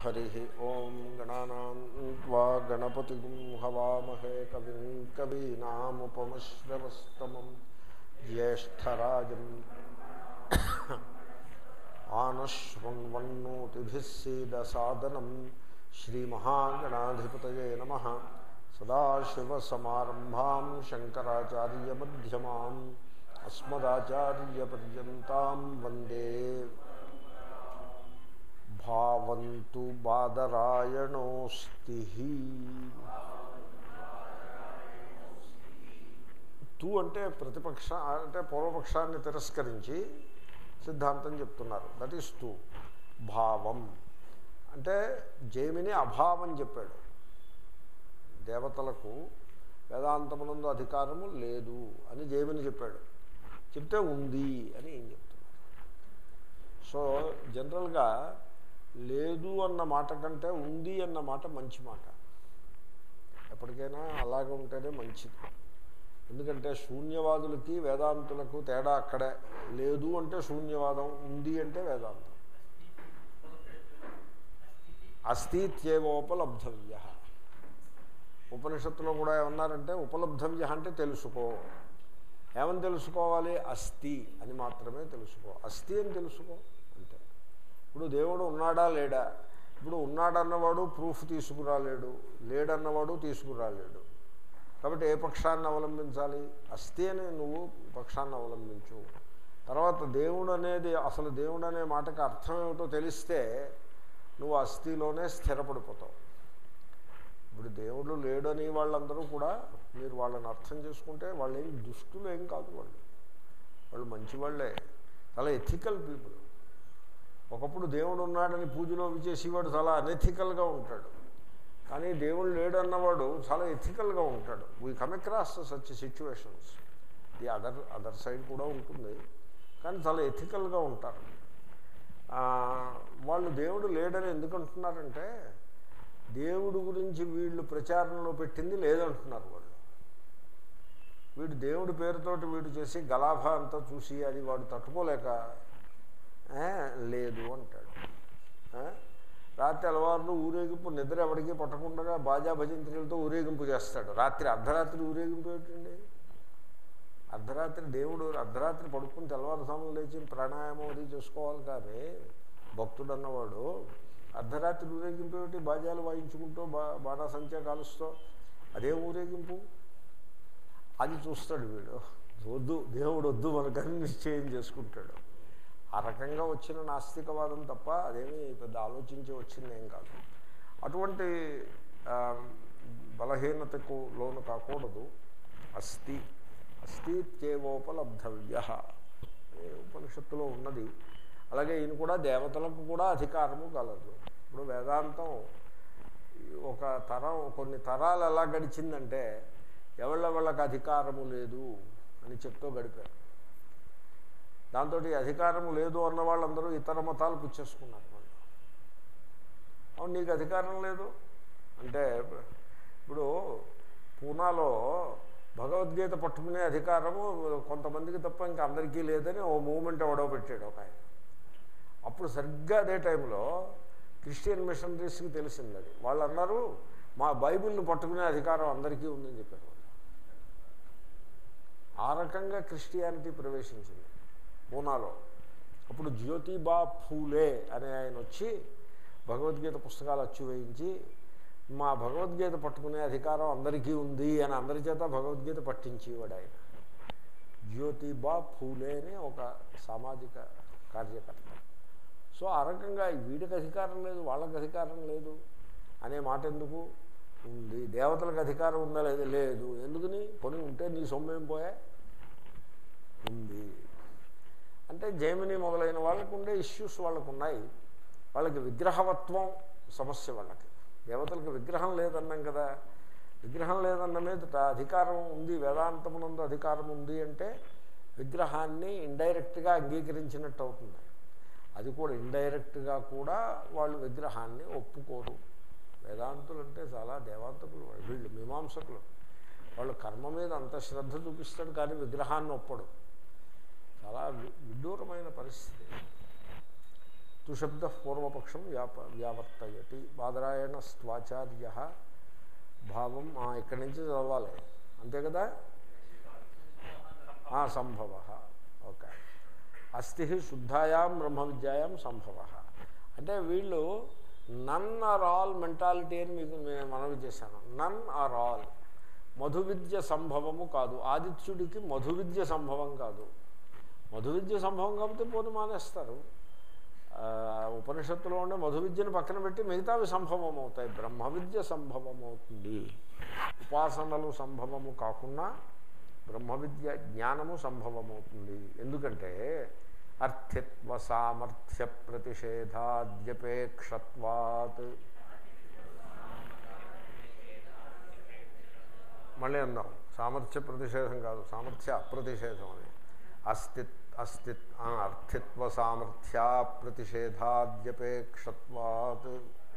हरिः ॐ गणानां त्वा गणपतिगुं हवामहे कविं कवीनामुपमश्रवस्तमं ज्येष्ठराजम् आनश्वन्वन्नोतिभिः सीदसादनं श्रीमहागणाधिपतये नमः सदाशिवसमारम्भां शङ्कराचार्यमध्यमाम् अस्मदाचार्यपर्यन्तां वन्दे భావంతు బాదరాయణోస్తి తూ అంటే ప్రతిపక్ష అంటే పూర్వపక్షాన్ని తిరస్కరించి సిద్ధాంతం చెప్తున్నారు దట్ ఈస్ తూ భావం అంటే జైమిని అభావం చెప్పాడు దేవతలకు వేదాంతమునందు అధికారము లేదు అని జైమిని చెప్పాడు చెప్తే ఉంది అని ఏం చెప్తున్నారు సో జనరల్గా లేదు అన్న మాట కంటే ఉంది అన్న మాట మంచి మాట ఎప్పటికైనా అలాగే ఉంటేనే మంచిది ఎందుకంటే శూన్యవాదులకి వేదాంతులకు తేడా అక్కడే లేదు అంటే శూన్యవాదం ఉంది అంటే వేదాంతం అస్థిత్యేవోపలబ్ధవ్య ఉపనిషత్తులో కూడా ఏమన్నారంటే ఉపలబ్ధవ్య అంటే తెలుసుకో ఏమని తెలుసుకోవాలి అస్థి అని మాత్రమే తెలుసుకో అస్థి అని తెలుసుకో అంతే ఇప్పుడు దేవుడు ఉన్నాడా లేడా ఇప్పుడు ఉన్నాడన్నవాడు ప్రూఫ్ తీసుకురాలేడు లేడన్నవాడు తీసుకురాలేడు కాబట్టి ఏ పక్షాన్ని అవలంబించాలి అస్థి అని నువ్వు పక్షాన్ని అవలంబించు తర్వాత దేవుడు అనేది అసలు దేవుడు అనే మాటకి అర్థం ఏమిటో తెలిస్తే నువ్వు అస్థిలోనే స్థిరపడిపోతావు ఇప్పుడు దేవుడు లేడని వాళ్ళందరూ కూడా మీరు వాళ్ళని అర్థం చేసుకుంటే వాళ్ళు ఏం దుష్టులు ఏం కాదు వాళ్ళు వాళ్ళు మంచివాళ్లే చాలా ఎథికల్ పీపుల్ ఒకప్పుడు దేవుడు ఉన్నాడని పూజలో చేసేవాడు చాలా అనెథికల్గా ఉంటాడు కానీ దేవుడు లేడు అన్నవాడు చాలా ఎథికల్గా ఉంటాడు we come across such situations the other other side కూడా ఉంటుంది కానీ చాలా ఎథికల్గా ఉంటారు వాళ్ళు దేవుడు లేడని ఎందుకు అంటున్నారంటే దేవుడు గురించి వీళ్ళు ప్రచారంలో పెట్టింది లేదంటున్నారు వాళ్ళు వీడు దేవుడి పేరుతోటి వీడు చేసి గలాభా అంతా చూసి అది వాడు తట్టుకోలేక లేదు అంటాడు రాత్రి అలవారులు ఊరేగింపు నిద్ర ఎవరికి పట్టకుండా బాజా భజంత్రులతో ఊరేగింపు చేస్తాడు రాత్రి అర్ధరాత్రి ఊరేగింపు ఏమిటండి అర్ధరాత్రి దేవుడు అర్ధరాత్రి పడుకుని తెల్లవారుసాములు లేచి ప్రాణాయామం అది చేసుకోవాలి కానీ భక్తుడు అన్నవాడు అర్ధరాత్రి ఊరేగింపు ఏమిటి బాజాలు వాయించుకుంటూ బా బాణాసంచా కాలుస్తూ అదే ఊరేగింపు అది చూస్తాడు వీడు వద్దు దేవుడు వద్దు మనకని నిశ్చయం చేసుకుంటాడు ఆ రకంగా వచ్చిన నాస్తికవాదం తప్ప అదేమీ పెద్ద ఆలోచించి వచ్చింది ఏం కాదు అటువంటి బలహీనతకు లోను కాకూడదు అస్థి అస్థిత్యేవోపలబ్ధవ్య ఉపనిషత్తులో ఉన్నది అలాగే ఈయన కూడా దేవతలకు కూడా అధికారము కలదు ఇప్పుడు వేదాంతం ఒక తరం కొన్ని తరాలు ఎలా గడిచిందంటే ఎవళ్ళ వాళ్ళకి అధికారము లేదు అని చెప్తూ గడిపారు దాంతో అధికారం లేదు అన్న వాళ్ళందరూ ఇతర మతాలు పుచ్చేసుకున్నారు వాళ్ళు అవును నీకు అధికారం లేదు అంటే ఇప్పుడు పూనాలో భగవద్గీత పట్టుకునే అధికారము కొంతమందికి తప్ప ఇంకా అందరికీ లేదని ఓ మూమెంట్ ఎవడో పెట్టాడు ఒక ఆయన అప్పుడు సరిగ్గా అదే టైంలో క్రిస్టియన్ మిషనరీస్కి తెలిసింది అది వాళ్ళు అన్నారు మా బైబిల్ని పట్టుకునే అధికారం అందరికీ ఉందని చెప్పారు ఆ రకంగా క్రిస్టియానిటీ ప్రవేశించింది పూనాలో అప్పుడు జ్యోతిబా ఫూలే అనే ఆయన వచ్చి భగవద్గీత పుస్తకాలు అచ్చు వేయించి మా భగవద్గీత పట్టుకునే అధికారం అందరికీ ఉంది అని అందరి చేత భగవద్గీత పట్టించేవాడు ఆయన జ్యోతిబా ఫూలే అని ఒక సామాజిక కార్యకర్త సో ఆ రకంగా వీడికి అధికారం లేదు వాళ్ళకి అధికారం లేదు అనే మాట ఎందుకు ఉంది దేవతలకు అధికారం ఉందా లేదా లేదు ఎందుకని కొని ఉంటే నీ సొమ్మేం పోయా ఉంది అంటే జైమిని మొదలైన వాళ్ళకు ఉండే ఇష్యూస్ వాళ్ళకు ఉన్నాయి వాళ్ళకి విగ్రహవత్వం సమస్య వాళ్ళకి దేవతలకు విగ్రహం లేదన్నాం కదా విగ్రహం లేదన్న మీద అధికారం ఉంది వేదాంతమునందు అధికారం ఉంది అంటే విగ్రహాన్ని ఇండైరెక్ట్గా అంగీకరించినట్టు అవుతుంది అది కూడా ఇండైరెక్ట్గా కూడా వాళ్ళు విగ్రహాన్ని ఒప్పుకోరు వేదాంతులు అంటే చాలా దేవాంతకులు వీళ్ళు మీమాంసకులు వాళ్ళు కర్మ మీద అంత శ్రద్ధ చూపిస్తాడు కానీ విగ్రహాన్ని ఒప్పడు చాలా విడ్డూరమైన పరిస్థితి తుశబ్ద పూర్వపక్షం వ్యాప వ్యావర్తయతి బాదరాయణ స్వాచార్య భావం ఆ, ఇక్కడి నుంచి చదవాలి అంతే కదా ఆ, సంభవ ఓకే అస్థి శుద్ధాయాం బ్రహ్మ విద్యాయాం సంభవ అంటే వీళ్ళు నన్ ఆర్ ఆల్ మెంటాలిటీ అని మీకు నేను మనవి చేశాను నన్ ఆర్ ఆల్ మధు విద్య సంభవము కాదు ఆదిత్యుడికి మధు విద్య సంభవం కాదు మధు విద్య సంభవం కాబట్టి పోని మానేస్తారు ఆ, ఉపనిషత్తులో ఉండే మధు విద్యను పక్కన పెట్టి మిగతావి సంభవం అవుతాయి బ్రహ్మ విద్య సంభవం అవుతుంది ఉపాసనలు సంభవము కాకుండా బ్రహ్మ విద్య జ్ఞానము సంభవమవుతుంది ఎందుకంటే అర్థిత్వ సామర్థ్య ప్రతిషేధాద్యపేక్షత్వాత్ మళ్ళీ అందాం సామర్థ్య ప్రతిషేధం కాదు సామర్థ్య అప్రతిషేధం అని అస్తిత్ అస్తిత్ ఆ, అర్థిత్వ సామర్థ్య ప్రతిషేధాద్యపేక్షత్వాత్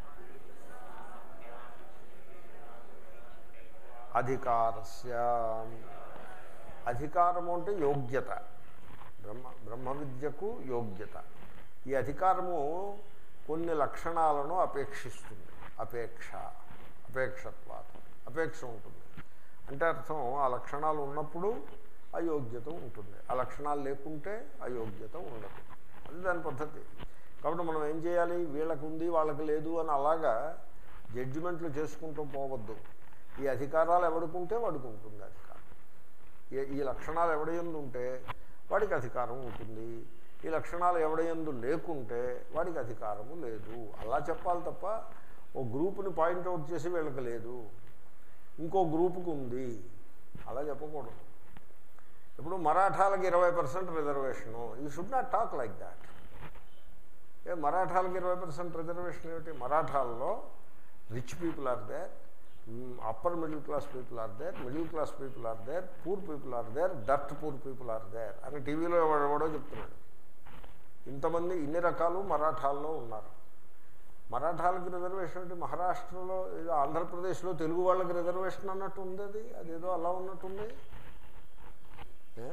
అధికారస్య అధికారము అంటే యోగ్యత బ్రహ్మ బ్రహ్మ విద్యకు యోగ్యత ఈ అధికారము కొన్ని లక్షణాలను అపేక్షిస్తుంది అపేక్ష అపేక్షత్వాత అపేక్ష ఉంటుంది అంటే అర్థం ఆ లక్షణాలు ఉన్నప్పుడు అయోగ్యత ఉంటుంది ఆ లక్షణాలు లేకుంటే అయోగ్యత ఉండదు అది దాని పద్ధతి కాబట్టి మనం ఏం చేయాలి వీళ్ళకు ఉంది వాళ్ళకి లేదు అని అలాగా జడ్జిమెంట్లు చేసుకుంటూ పోవద్దు ఈ అధికారాలు ఎవడుకుంటే వాడికి ఉంటుంది అధికారం ఏ- ఈ లక్షణాలు ఎవడయందు ఉంటే వాడికి అధికారం ఉంటుంది ఈ లక్షణాలు ఎవడయందు లేకుంటే వాడికి అధికారము లేదు అలా చెప్పాలి తప్ప ఓ గ్రూపుని పాయింట్అవుట్ చేసి వీళ్ళకి లేదు ఇంకో గ్రూపుకు ఉంది అలా చెప్పకూడదు ఇప్పుడు మరాఠాలకు ఇరవై percent reservation you should not talk like that ఏ మరాఠాలకు ఇరవై పర్సెంట్ రిజర్వేషన్ ఏమిటి మరాఠాల్లో rich people are there upper middle class people are there middle class people are there poor people are there dirt poor people are there అని టీవీలో ఎవడో చెప్తున్నాడు ఇంతమంది ఇన్ని రకాలు మరాఠాల్లో ఉన్నారు మరాఠాలకు రిజర్వేషన్ అంటే మహారాష్ట్రలో ఏదో ఆంధ్రప్రదేశ్లో తెలుగు వాళ్ళకి రిజర్వేషన్ అన్నట్టు ఉంది అది అదేదో అలా ఉన్నట్టుంది ఏ?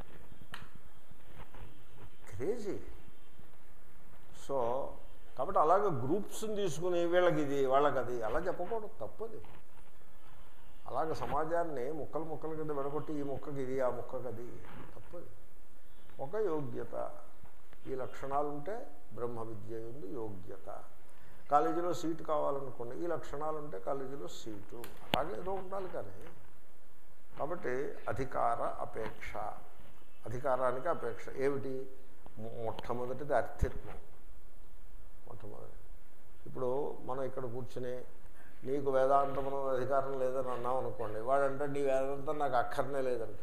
క్రేజీ సో కాబట్టి అలాగే గ్రూప్స్ని తీసుకుని వీళ్ళకి ఇది వాళ్ళకి అది అలా చెప్పకూడదు తప్పది అలాగే సమాజాన్ని ముక్కలు ముక్కల కింద విడగొట్టి ఈ ముక్కకి ఇది ఆ ముక్కకి అది తప్పది ఒక యోగ్యత ఈ లక్షణాలు ఉంటే బ్రహ్మ విద్య ఉంది యోగ్యత కాలేజీలో సీటు కావాలనుకోండి ఈ లక్షణాలు ఉంటే కాలేజీలో సీటు అలాగే ఏదో ఉండాలి కానీ కాబట్టి అధికార అపేక్ష అధికారానికి అపేక్ష ఏమిటి మొ- మొట్టమొదటిది అర్థిత్వం మొట్టమొదటి ఇప్పుడు మనం ఇక్కడ కూర్చుని నీకు వేదాంతం అధికారం లేదని అన్నాం అనుకోండి వాడంటే నీ వేదాంతం నాకు అక్కర్నే లేదంటాడు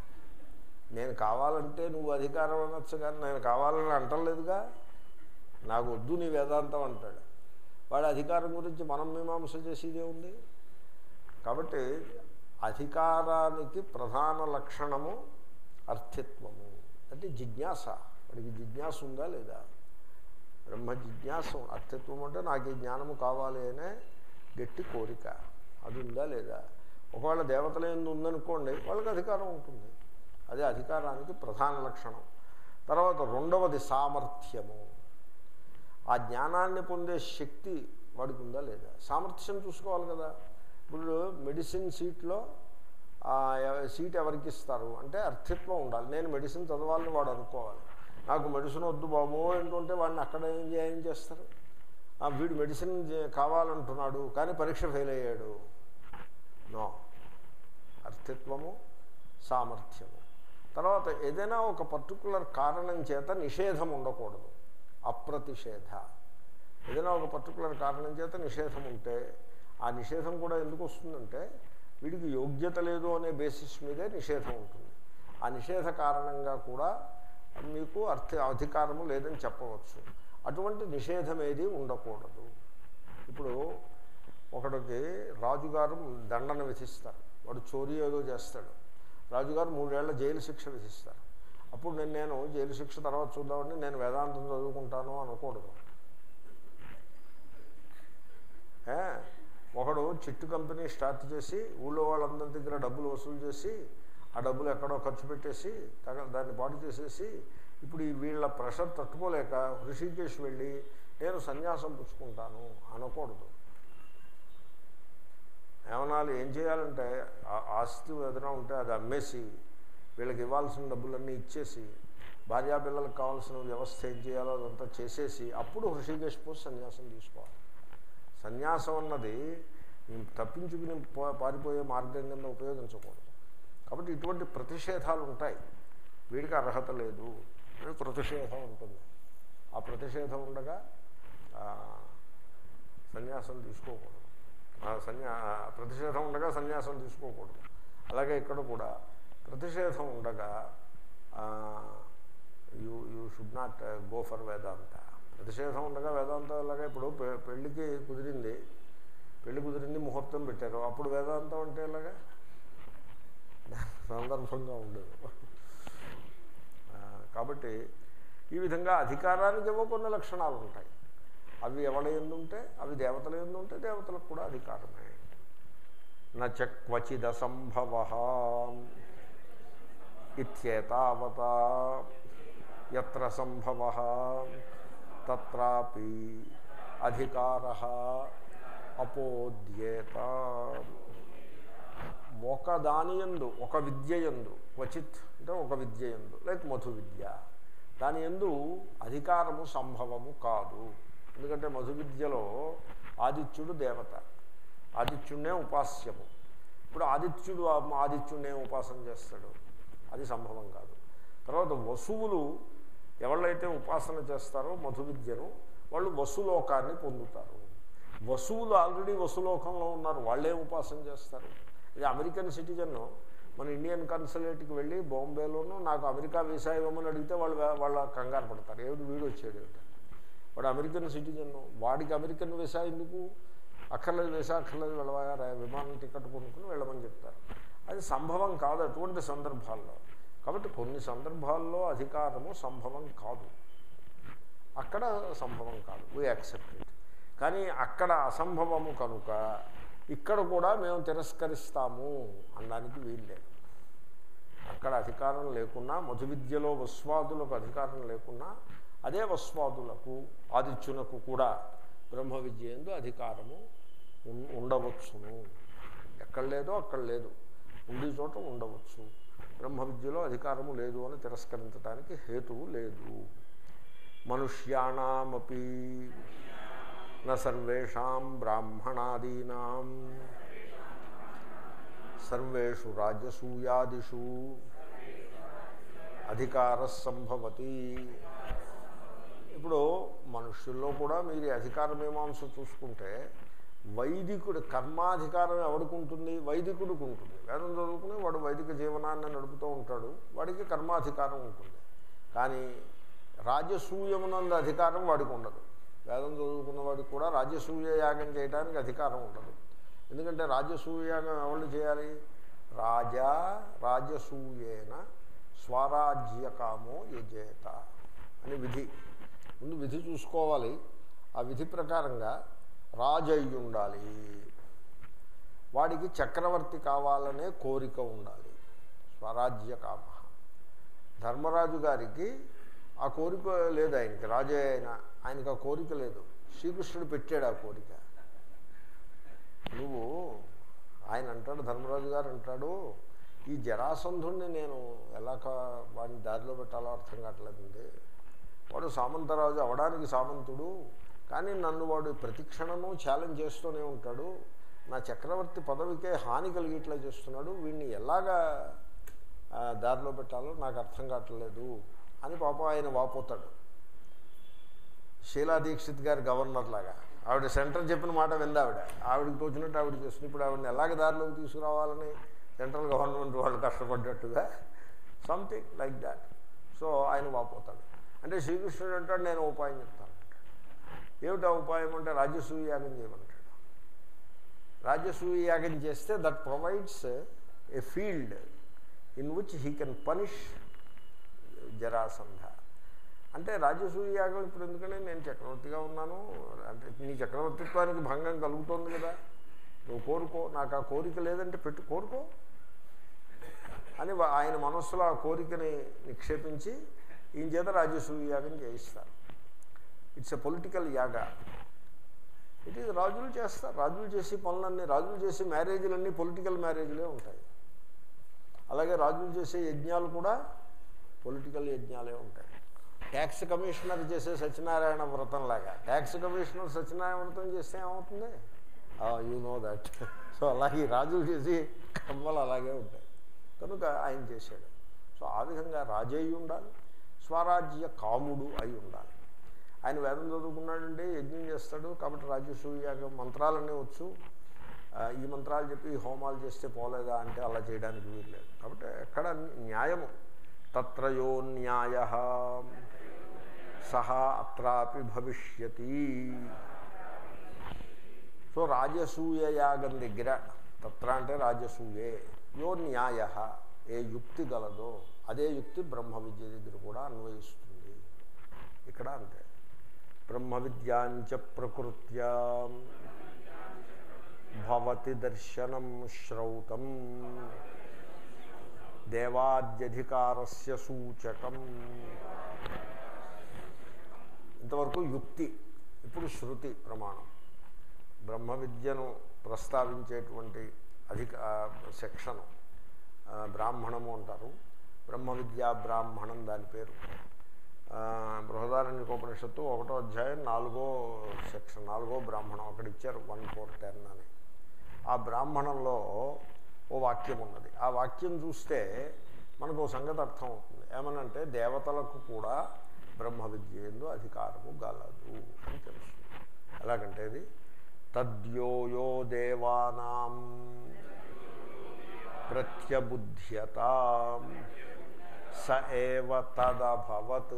నేను కావాలంటే నువ్వు అధికారం అనొచ్చు కానీ నేను కావాలని అంటలేదుగా నాకు వద్దు నీ వేదాంతం అంటాడు వాడి అధికారం గురించి మనం మీమాంస చేసేదే ఉంది కాబట్టి అధికారానికి ప్రధాన లక్షణము అర్థిత్వము అంటే జిజ్ఞాస వాడికి జిజ్ఞాస ఉందా లేదా బ్రహ్మ జిజ్ఞాస అర్థిత్వం అంటే నాకు ఈ జ్ఞానము కావాలి అనే గట్టి కోరిక అది ఉందా లేదా ఒకవేళ దేవతల ఎందు ఉందనుకోండి వాళ్ళకి అధికారం ఉంటుంది అదే అధికారానికి ప్రధాన లక్షణం తర్వాత రెండవది సామర్థ్యము ఆ జ్ఞానాన్ని పొందే శక్తి వాడికి ఉందా లేదా సామర్థ్యం చూసుకోవాలి కదా ఇప్పుడు మెడిసిన్ సీట్లో ఆ, ఎవ- సీట్ ఎవరికి ఇస్తారు అంటే అర్థిత్వం ఉండాలి నేను మెడిసిన్ చదవాలని వాడు అనుకోవాలి నాకు మెడిసిన్ వద్దు బాబో ఏంటంటే వాడిని అక్కడ ఏం చే- ఏం చేస్తారు ఆ, వీడు మెడిసిన్ చే- కావాలంటున్నాడు కానీ పరీక్ష ఫెయిల్ అయ్యాడు నో అర్థిత్వము సామర్థ్యము తర్వాత ఏదైనా ఒక పర్టికులర్ కారణం చేత నిషేధం ఉండకూడదు అప్రతిషేధ ఏదైనా ఒక పర్టికులర్ కారణం చేత నిషేధం ఉంటే ఆ నిషేధం కూడా ఎందుకు వస్తుందంటే వీడికి యోగ్యత లేదు అనే బేసిస్ మీదే నిషేధం ఉంటుంది ఆ నిషేధ కారణంగా కూడా మీకు అర్థ అధికారము లేదని చెప్పవచ్చు అటువంటి నిషేధం ఏది ఉండకూడదు ఇప్పుడు ఒకడికి రాజుగారు దండన విధిస్తారు వాడు చోరీ ఏదో చేస్తాడు రాజుగారు మూడేళ్ల జైలు శిక్ష విధిస్తారు అప్పుడు నేను నేను జైలు శిక్ష తర్వాత చూద్దామని నేను వేదాంతం చదువుకుంటాను అనకూడదు ఏ? ఒకడు చిట్టు కంపెనీ స్టార్ట్ చేసి ఊళ్ళో వాళ్ళందరి దగ్గర డబ్బులు వసూలు చేసి ఆ డబ్బులు ఎక్కడో ఖర్చు పెట్టేసి తగ దాన్ని పాటు చేసేసి ఇప్పుడు ఈ వీళ్ళ ప్రెషర్ తట్టుకోలేక హృషికేశ్ వెళ్ళి నేను సన్యాసం పుచ్చుకుంటాను అనకూడదు ఏమనాలి ఏం చేయాలంటే ఆ ఆస్తి ఏదైనా ఉంటే అది అమ్మేసి వీళ్ళకి ఇవ్వాల్సిన డబ్బులన్నీ ఇచ్చేసి భార్యా పిల్లలకు కావాల్సిన వ్యవస్థ ఏం చేయాలో అదంతా చేసేసి అప్పుడు హృషికేశ్ పోసి సన్యాసం తీసుకోవాలి సన్యాసం అన్నది తప్పించుకుని పో- పారిపోయే మార్గం కింద ఉపయోగించకూడదు కాబట్టి ఇటువంటి ప్రతిషేధాలు ఉంటాయి వీడికి అర్హత లేదు అని ప్రతిషేధం ఉంటుంది ఆ ప్రతిషేధం ఉండగా ఆ, సన్యాసం తీసుకోకూడదు ఆ సన్యా ప్రతిషేధం ఉండగా సన్యాసం తీసుకోకూడదు అలాగే ఇక్కడ కూడా ప్రతిషేధం ఉండగా you you should not go for Vedanta ప్రతిషేధం ఉండగా వేదాంతం అలాగే ఇప్పుడు పె- పెళ్ళికి కుదిరింది పెళ్లి కుదిరింది ముహూర్తం పెట్టారు అప్పుడు వేదాంతం అంటే ఎలాగా సందర్భంగా ఉండదు ఆ, కాబట్టి ఈ విధంగా అధికారానికి ఏవో కొన్ని లక్షణాలు ఉంటాయి అవి ఎవడ ఎందుంటే అవి దేవతల ఎందుంటే దేవతలకు కూడా అధికారమే నచ క్వచిద సంభవ ఇత్యేతావత ఎత్ర సంభవ తత్రాపి అధికార అపోద్యేత ఒక దాని ఎందు ఒక విద్య ఎందు క్వచిత్ అంటే ఒక విద్య ఎందు లైక్ మధు విద్య దాని ఎందు అధికారము సంభవము కాదు ఎందుకంటే మధు విద్యలో ఆదిత్యుడు దేవత ఆదిత్యుడినే ఉపాస్యము ఇప్పుడు ఆదిత్యుడు ఆ- ఆదిత్యుడినే ఉపాసన చేస్తాడు అది సంభవం కాదు తర్వాత వసువులు ఎవళ్ళైతే ఉపాసన చేస్తారో మధు విద్యను వాళ్ళు వసులోకాన్ని పొందుతారు వసువులు ఆల్రెడీ వసులోకంలో ఉన్నారు వాళ్ళే ఉపాసన చేస్తారు ఇది అమెరికన్ సిటిజన్ మన ఇండియన్ కన్సలేట్కి వెళ్ళి బాంబేలోనూ నాకు అమెరికా వీసా ఇవ్వమని అడిగితే వాళ్ళు వాళ్ళ కంగారు పడతారు ఏమిటి వీడు వచ్చాడు ఏమిటి వాడు అమెరికన్ సిటిజన్ వాడికి అమెరికన్ వీసా ఎందుకు అక్కర్లేదు వీసా అక్కర్లేదు వెళ్ళవా రా, విమానం టికెట్ కొనుక్కుని వెళ్ళమని చెప్తారు అది సంభవం కాదు అటువంటి సందర్భాల్లో కాబట్టి కొన్ని సందర్భాల్లో అధికారము సంభవం కాదు అక్కడ సంభవం కాదు వీ యాక్సెప్ట్ ఇట్ కానీ అక్కడ అసంభవము కనుక ఇక్కడ కూడా మేము తిరస్కరిస్తాము అనడానికి వీల్లేదు అక్కడ అధికారం లేకున్నా మధు విద్యలో వస్వాదులకు అధికారం లేకున్నా అదే వస్వాదులకు ఆదిత్యునకు కూడా బ్రహ్మ విద్య ఎందు అధికారము ఉన్- ఉండవచ్చును ఎక్కడ లేదో అక్కడ లేదు ఉండే చోట ఉండవచ్చు బ్రహ్మ విద్యలో అధికారము లేదు అని తిరస్కరించడానికి హేతువు లేదు మనుష్యాణమపి న సర్వేషాం బ్రాహ్మణాదీనాం సర్వేషు రాజసూయాదిషు అధికార సంభవతి ఇప్పుడు మనుష్యుల్లో కూడా మీరు ఈ అధికార మీమాంస చూసుకుంటే వైదికుడు కర్మాధికారం ఎవరికి ఉంటుంది వైదికుడికి ఉంటుంది వేదం చదువుకుని వాడు వైదిక జీవనాన్ని నడుపుతూ ఉంటాడు వాడికి కర్మాధికారం ఉంటుంది కానీ రాజసూయమునందు అధికారం వాడికి ఉండదు వేదం చదువుకున్న వాడికి కూడా రాజసూయ యాగం చేయడానికి అధికారం ఉండదు ఎందుకంటే రాజసూయ యాగం ఎవరు చేయాలి రాజా రాజసూయేన స్వరాజ్యకామో యజేత అని విధి ముందు విధి చూసుకోవాలి ఆ విధి ప్రకారంగా రాజు అయి ఉండాలి వాడికి చక్రవర్తి కావాలనే కోరిక ఉండాలి స్వరాజ్య కామ ధర్మరాజు గారికి ఆ కోరిక లేదు ఆయనకి రాజే ఆయన ఆయనకి ఆ కోరిక లేదు శ్రీకృష్ణుడు పెట్టాడు ఆ కోరిక నువ్వు ఆయన అంటాడు ధర్మరాజు గారు అంటాడు ఈ జరాసంధుణ్ణి నేను ఎలా కా- వాడిని దారిలో పెట్టాలో అర్థం కావట్లేదండి వాడు సామంతరాజు అవడానికి సామంతుడు కానీ నన్ను వాడు ప్రతిక్షణము ఛాలెంజ్ చేస్తూనే ఉంటాడు నా చక్రవర్తి పదవికే హాని కలిగేట్లా చేస్తున్నాడు వీడిని ఎలాగా ఆ, దారిలో పెట్టాలో నాకు అర్థం కావట్లేదు అని పాపం ఆయన వాపోతాడు షీలా దీక్షిత్ గారి గవర్నర్ లాగా ఆవిడ సెంటర్ చెప్పిన మాట వింది ఆవిడ ఆవిడకి తోచినట్టు ఆవిడ చేస్తుంది ఇప్పుడు ఆవిడని ఎలాగ దారిలోకి తీసుకురావాలని సెంట్రల్ గవర్నమెంట్ వాళ్ళు కష్టపడ్డట్టుగా సంథింగ్ లైక్ దాట్ సో ఆయన వాపోతాడు అంటే శ్రీకృష్ణుడు అంటాడు నేను ఉపాయం చెప్తాను ఏమిటా ఉపాయం అంటే రాజసూయ యాగం చేయమంటాడు రాజసూయ యాగం చేస్తే that provides a field in which he can punish Jarasandha అంటే రాజసూయ యాగం ఇప్పుడు ఎందుకంటే నేను చక్రవర్తిగా ఉన్నాను అంటే నీ చక్రవర్తిత్వానికి భంగం కలుగుతోంది కదా నువ్వు కోరుకో నాకు ఆ కోరిక లేదంటే పెట్టు కోరుకో అని వా- ఆయన మనస్సులో ఆ కోరికని నిక్షేపించి ఈయన చేత రాజసూయ యాగం చేయిస్తారు it's a political yaga it is రాజులు చేస్తారు రాజులు చేసే పనులన్నీ రాజులు చేసే మ్యారేజ్లన్నీ పొలిటికల్ మ్యారేజ్లే ఉంటాయి అలాగే రాజులు చేసే యజ్ఞాలు కూడా పొలిటికల్ యజ్ఞాలే ఉంటాయి ట్యాక్స్ కమిషనర్ చేసే సత్యనారాయణ వ్రతం లాగా ట్యాక్స్ కమిషనర్ సత్యనారాయణ వ్రతం చేస్తే ఏమవుతుంది యూ నో దట్ సో అలాగే రాజులు చేసి కర్మలు అలాగే ఉంటాయి కనుక ఆయన చేశాడు సో ఆ విధంగా రాజయ్యి ఉండాలి స్వరాజ్య కాముడు అయి ఉండాలి ఆయన వేదం చదువుకున్నాడంటే యజ్ఞం చేస్తాడు కాబట్టి రాజసూయాగ మంత్రాలన్నీ వచ్చు ఆ, ఈ మంత్రాలు చెప్పి హోమాలు చేస్తే పోలేదా అంటే అలా చేయడానికి వీల్లేదు కాబట్టి ఎక్కడ న్యాయము తత్రయో న్యాయ సహా అత్రాపి భవిష్యతి సో రాజసూయ యాగం దగ్గర తత్ర అంటే రాజసూయే యో న్యాయ ఏ యుక్తి గలదో అదే యుక్తి బ్రహ్మ విద్య దగ్గర కూడా అన్వయిస్తుంది ఇక్కడ అంతే బ్రహ్మ విద్యాంచ ప్రకృత్యా భవతి దర్శనం శ్రౌతం దేవాద్యధికారస్య సూచకం ఇంతవరకు యుక్తి ఇప్పుడు శృతి ప్రమాణం బ్రహ్మ విద్యను ప్రస్తావించేటువంటి అధిక సెక్షను ఆ, బ్రాహ్మణము అంటారు బ్రహ్మ విద్యా బ్రాహ్మణం దాని పేరు ఆ, బృహదారణ్యకోపనిషత్తు ఒకటో అధ్యాయం నాలుగో సెక్షన్ నాలుగో బ్రాహ్మణం అక్కడ ఇచ్చారు వన్ ఫోర్ టెన్ అని ఆ బ్రాహ్మణంలో ఓ వాక్యం ఉన్నది ఆ వాక్యం చూస్తే మనకు ఓ సంగతి అర్థం అవుతుంది ఏమనంటే దేవతలకు కూడా బ్రహ్మ విద్య ఎందు అధికారము గలదు అని తెలుస్తుంది ఎలాగంటే ఇది తద్యోయో దేవానాం ప్రత్యబుద్ధ్యత స ఏవ తదభవత్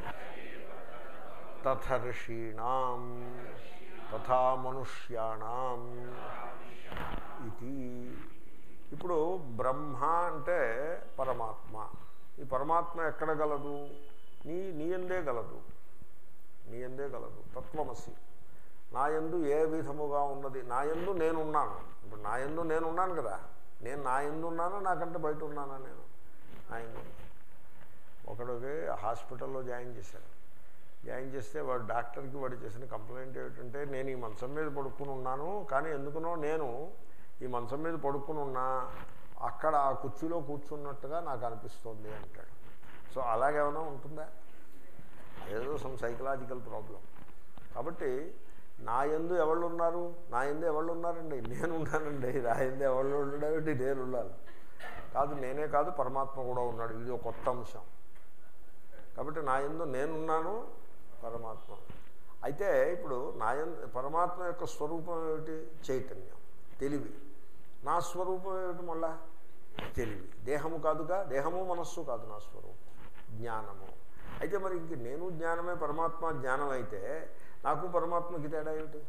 తథర్షీణాం తథా మనుష్యాణం ఇది ఇప్పుడు బ్రహ్మ అంటే పరమాత్మ ఈ పరమాత్మ ఎక్కడ గలదు నీ నీ ఎందే గలదు నీ ఎందే గలదు తత్వమసి నా యందు ఏ విధముగా ఉన్నది నా యందు నేనున్నాను ఇప్పుడు నా యందు నేనున్నాను కదా నేను నా ఎందు ఉన్నానా నాకంటే బయట ఉన్నానా నేను నా ఎందు ఉన్నాను. ఒకడికి హాస్పిటల్లో జాయిన్ చేశారు జాయిన్ చేస్తే వాడు డాక్టర్కి వాడు చేసిన కంప్లైంట్ ఏమిటంటే నేను ఈ మంచం మీద పడుకుని ఉన్నాను కానీ ఎందుకునో నేను ఈ మంచం మీద పడుకుని ఉన్నా అక్కడ ఆ కుర్చీలో కూర్చున్నట్టుగా నాకు అనిపిస్తోంది అంటాడు సో అలాగేమైనా ఉంటుందా ఏదో సమ్ సైకలాజికల్ ప్రాబ్లం కాబట్టి నా ఎందు ఎవళ్ళు ఉన్నారు నా ఎందు ఎవళ్ళు ఉన్నారండి నేను ఉన్నానండి నా ఎందు ఎవళ్ళు ఉండడం నేను ఉండాలి కాదు నేనే కాదు పరమాత్మ కూడా ఉన్నాడు ఇది ఒక కొత్త అంశం కాబట్టి నా ఎందు నేనున్నాను పరమాత్మ అయితే ఇప్పుడు నా యందు పరమాత్మ యొక్క స్వరూపం ఏమిటి చైతన్యం తెలివి నా స్వరూపం ఏమిటి మళ్ళా తెలివి దేహము కాదుగా దేహము మనస్సు కాదు నా స్వరూపం జ్ఞానము అయితే మరి ఇంక నేను జ్ఞానమే పరమాత్మ జ్ఞానం అయితే నాకు పరమాత్మకి తేడా ఏమిటి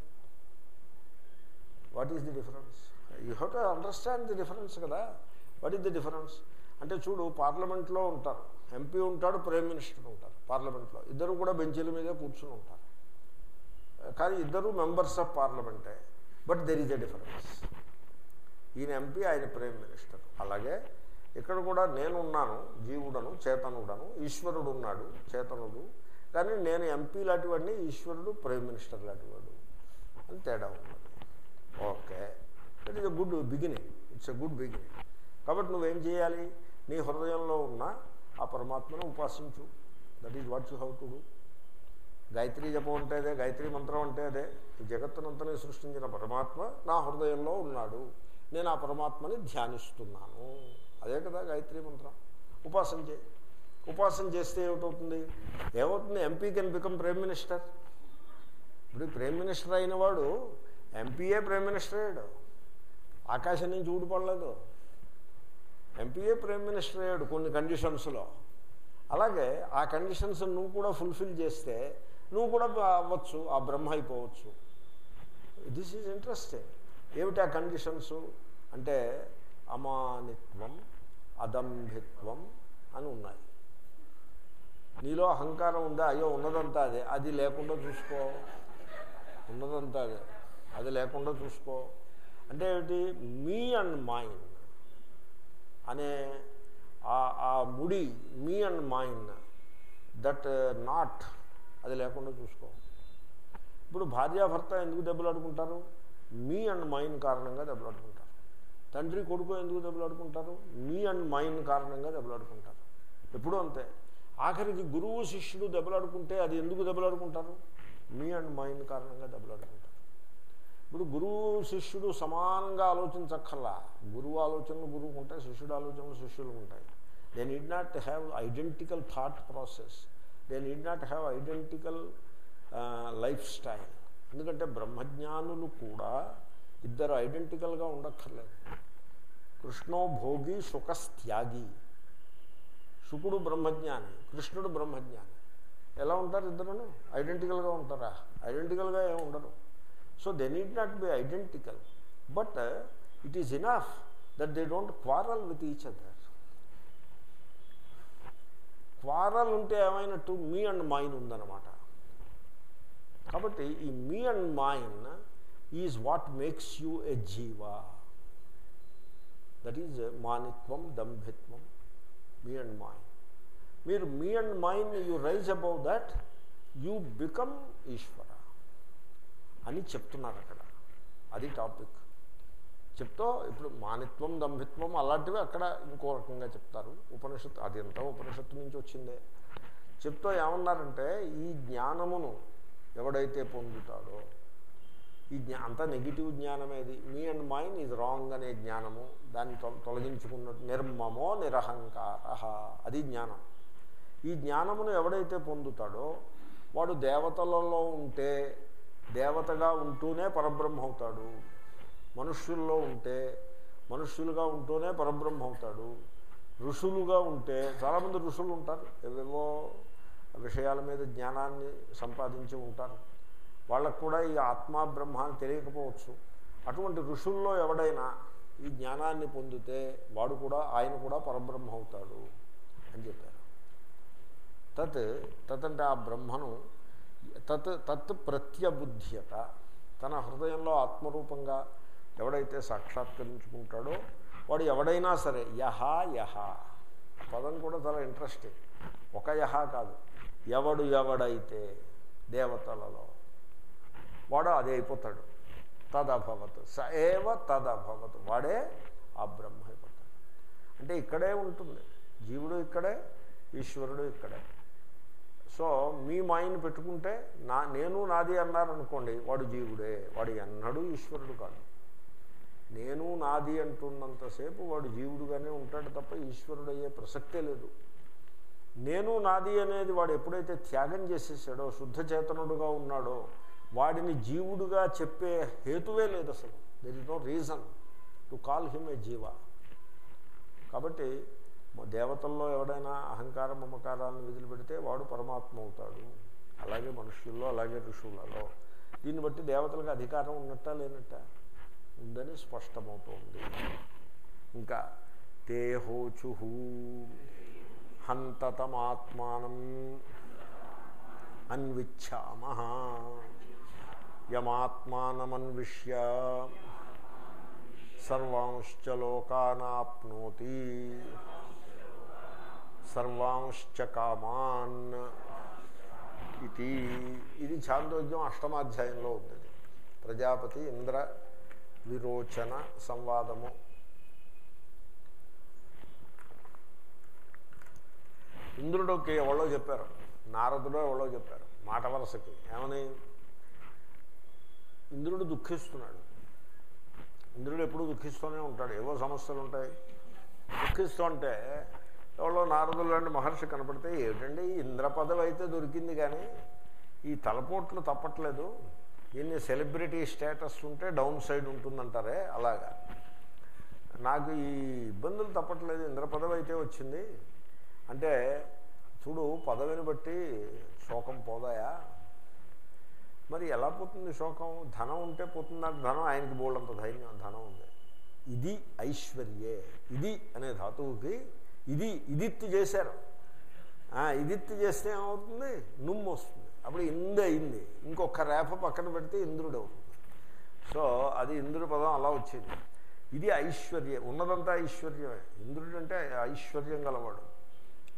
what is the difference you have to understand the difference కదా వాట్ ఈస్ ది డిఫరెన్స్ అంటే చూడు పార్లమెంట్లో ఉంటారు ఎంపీ ఉంటాడు ప్రైమ్ మినిస్టర్ ఉంటారు పార్లమెంట్లో ఇద్దరు కూడా బెంచీల మీదే కూర్చుని ఉంటారు కానీ ఇద్దరు మెంబర్స్ ఆఫ్ పార్లమెంటే but there is a difference ఈయన ఎంపీ ఆయన ప్రైమ్ మినిస్టర్ అలాగే ఇక్కడ కూడా నేనున్నాను జీవుడను చేతనుడను ఈశ్వరుడు ఉన్నాడు చేతనుడు కానీ నేను ఎంపీ లాంటివాడిని ఈశ్వరుడు ప్రైమ్ మినిస్టర్ లాంటివాడు అని తేడా ఉన్నది okay that is a good beginning it's a good beginning కాబట్టి నువ్వేం చేయాలి నీ హృదయంలో ఉన్న ఆ పరమాత్మను ఉపాసించు that is what you how to do Gayatri జపం అంటే అదే గాయత్రి మంత్రం అంటే అదే ఈ జగత్తునంతనే సృష్టించిన పరమాత్మ నా హృదయంలో ఉన్నాడు నేను ఆ పరమాత్మని ధ్యానిస్తున్నాను అదే కదా గాయత్రి మంత్రం ఉపాసన చే ఉపాసన చేస్తే ఏమిటవుతుంది ఏమవుతుంది MP can become prime minister ఇప్పుడు ప్రైమ్ మినిస్టర్ అయిన వాడు ఎంపీఏ ప్రైమ్ మినిస్టర్ అయ్యాడు ఆకాశం నుంచి ఊడిపడలేదు ఎంపీఏ ప్రైమ్ మినిస్టర్ అయ్యాడు కొన్ని కండిషన్స్లో అలాగే ఆ కండిషన్స్ నువ్వు కూడా ఫుల్ఫిల్ చేస్తే నువ్వు కూడా అవ్వచ్చు ఆ బ్రహ్మ అయిపోవచ్చు దిస్ ఈజ్ ఇంట్రెస్టింగ్ ఏమిటి ఆ కండిషన్స్ అంటే అమానిత్వం అదంభిత్వం అని ఉన్నాయి నీలో అహంకారం ఉందా అయ్యో ఉన్నదంతా అదే అది లేకుండా చూసుకో ఉన్నదంతా అదే అది లేకుండా చూసుకో అంటే ఏమిటి మీ అండ్ మైండ్ అనే ఆ- ఆ ముడి me and mind that not అది లేకుండా చూసుకో ఇప్పుడు భార్యాభర్త ఎందుకు దెబ్బలాడుకుంటారు మీ అండ్ మైన్ కారణంగా దెబ్బలాడుకుంటారు తండ్రి కొడుకు ఎందుకు దెబ్బలాడుకుంటారు మీ అండ్ మైన్ కారణంగా దెబ్బలాడుకుంటారు ఎప్పుడూ అంతే ఆఖరికి గురువు శిష్యుడు దెబ్బలాడుకుంటే అది ఎందుకు దెబ్బలాడుకుంటారు మీ అండ్ మైన్ కారణంగా దెబ్బలాడుకుంటారు ఇప్పుడు గురువు శిష్యుడు సమానంగా ఆలోచించక్కర్లా గురువు ఆలోచనలు గురువుకు ఉంటాయి శిష్యుడు ఆలోచనలు శిష్యులకు ఉంటాయి they need not have identical thought process they need not have identical lifestyle ఎందుకంటే బ్రహ్మజ్ఞానులు కూడా ఇద్దరు ఐడెంటికల్గా ఉండక్కర్లేదు కృష్ణో భోగి సుఖస్త్యాగి శుకుడు బ్రహ్మజ్ఞాని కృష్ణుడు బ్రహ్మజ్ఞాని ఎలా ఉంటారు ఇద్దరును ఐడెంటికల్గా ఉంటారా ఐడెంటికల్గా ఏమి ఉండరు so they need not be identical but it is enough that they don't quarrel with each other quarrel ఉంటే ఏమైనట్టు మీ అండ్ మైన్ ఉందన్నమాట కాబట్టి ఈ me and mine is what makes you a jiva that is మానిత్వం దంభిత్వం me and mine మీరు me and mind you rise above that you become Ishwara అని చెప్తున్నారు అక్కడ అది టాపిక్ చెప్తూ ఇప్పుడు మానిత్వం దంభిత్వం అలాంటివి అక్కడ ఇంకో రకంగా చెప్తారు ఉపనిషత్తు అది ఎంత ఉపనిషత్తు నుంచి వచ్చిందే చెప్తూ ఏమన్నారంటే ఈ జ్ఞానమును ఎవడైతే పొందుతాడో ఈ జ్ఞా అంత నెగిటివ్ జ్ఞానమేది me and mind is wrong అనే జ్ఞానము దాన్ని తొ తొలగించుకున్నట్టు నిర్మమో నిరహంకార అది జ్ఞానం ఈ జ్ఞానమును ఎవడైతే పొందుతాడో వాడు దేవతలలో ఉంటే దేవతగా ఉంటూనే పరబ్రహ్మ అవుతాడు మనుష్యుల్లో ఉంటే మనుష్యులుగా ఉంటూనే పరబ్రహ్మ అవుతాడు ఋషులుగా ఉంటే చాలామంది ఋషులు ఉంటారు ఏవేవో విషయాల మీద జ్ఞానాన్ని సంపాదించి ఉంటారు వాళ్ళకు కూడా ఈ ఆత్మ బ్రహ్మ అని తెలియకపోవచ్చు అటువంటి ఋషుల్లో ఎవడైనా ఈ జ్ఞానాన్ని పొందితే వాడు కూడా ఆయన కూడా పరబ్రహ్మ అవుతాడు అని చెప్పారు తత్ తత్ అంటే ఆ బ్రహ్మను తత్ తత్ ప్రత్యబుద్ధ్యత తన హృదయంలో ఆత్మరూపంగా ఎవడైతే సాక్షాత్కరించుకుంటాడో వాడు ఎవడైనా సరే యహ యహ పదం కూడా చాలా ఇంట్రెస్టింగ్ ఒక యహ కాదు ఎవడు ఎవడైతే దేవతలలో వాడు అదే అయిపోతాడు తదభవత్ స ఏవ తదభవత్ వాడే ఆ బ్రహ్మ అయిపోతాడు అంటే ఇక్కడే ఉంటుంది జీవుడు ఇక్కడే ఈశ్వరుడు ఇక్కడే సో మీ మాయని పెట్టుకుంటే నా నేను నాది అన్నారనుకోండి వాడు జీవుడే వాడు ఎన్నడూ ఈశ్వరుడు కాదు నేను నాది అంటున్నంతసేపు వాడు జీవుడుగానే ఉంటాడు తప్ప ఈశ్వరుడు అయ్యే ప్రసక్తే లేదు నేను నాది అనేది వాడు ఎప్పుడైతే త్యాగం చేసేసాడో శుద్ధ చేతనుడుగా ఉన్నాడో వాడిని జీవుడుగా చెప్పే హేతువే లేదు అసలు there is no reason to call him a jiva కాబట్టి దేవతల్లో ఎవడైనా అహంకార మమకారాలను వదిలిపెడితే వాడు పరమాత్మ అవుతాడు అలాగే మనుష్యుల్లో అలాగే ఋషులలో దీన్ని బట్టి దేవతలకు అధికారం ఉన్నట్ట లేనట్ట ఉందని స్పష్టమవుతోంది ఇంకా తేహోచు హంతతమాత్మానం అన్విచ్ఛామ యమాత్మానమన్విష్య సర్వాంశ్చ లోకానాప్నోతి సర్వాంశ్చ కామాన్ ఇది ఇది చాందోగ్యం అష్టమాధ్యాయంలో ఉంది ప్రజాపతి ఇంద్ర విరోచన సంవాదము ఇంద్రుడికి ఎవరో చెప్పారు నారదుడో ఎవరో చెప్పారు మాట వరసకి ఏమని ఇంద్రుడు దుఃఖిస్తున్నాడు ఇంద్రుడు ఎప్పుడు దుఃఖిస్తూనే ఉంటాడు ఏవో సమస్యలు ఉంటాయి దుఃఖిస్తుంటే ఎవరో నారదులు లాంటి మహర్షి కనపడితే ఏమిటండి ఇంద్ర పదవి అయితే దొరికింది కానీ ఈ తలపోట్లు తప్పట్లేదు దీన్ని సెలబ్రిటీ స్టేటస్ ఉంటే డౌన్ సైడ్ ఉంటుందంటారే అలాగా నాకు ఈ ఇబ్బందులు తప్పట్లేదు ఇంద్ర పదవి అయితే వచ్చింది అంటే చూడు పదవిని బట్టి శోకం పోదాయా మరి ఎలా పోతుంది శోకం ధనం ఉంటే పోతుందా ధనం ఆయనకి బోల్డంత ధైర్యం ధనం ఉంది ఇది ఐశ్వర్యే ఇది అనే ధాతువుకి ఇది ఇదిత్తు చేశారు ఇదిత్తు చేస్తే ఏమవుతుంది నుమ్ము వస్తుంది అప్పుడు ఇందు అయింది ఇంకొక రేప పక్కన పెడితే ఇంద్రుడు అవుతుంది సో అది ఇంద్రుడి పదం అలా వచ్చింది ఇది ఐశ్వర్యం ఉన్నదంతా ఐశ్వర్యమే ఇంద్రుడు అంటే ఐశ్వర్యం గలవాడు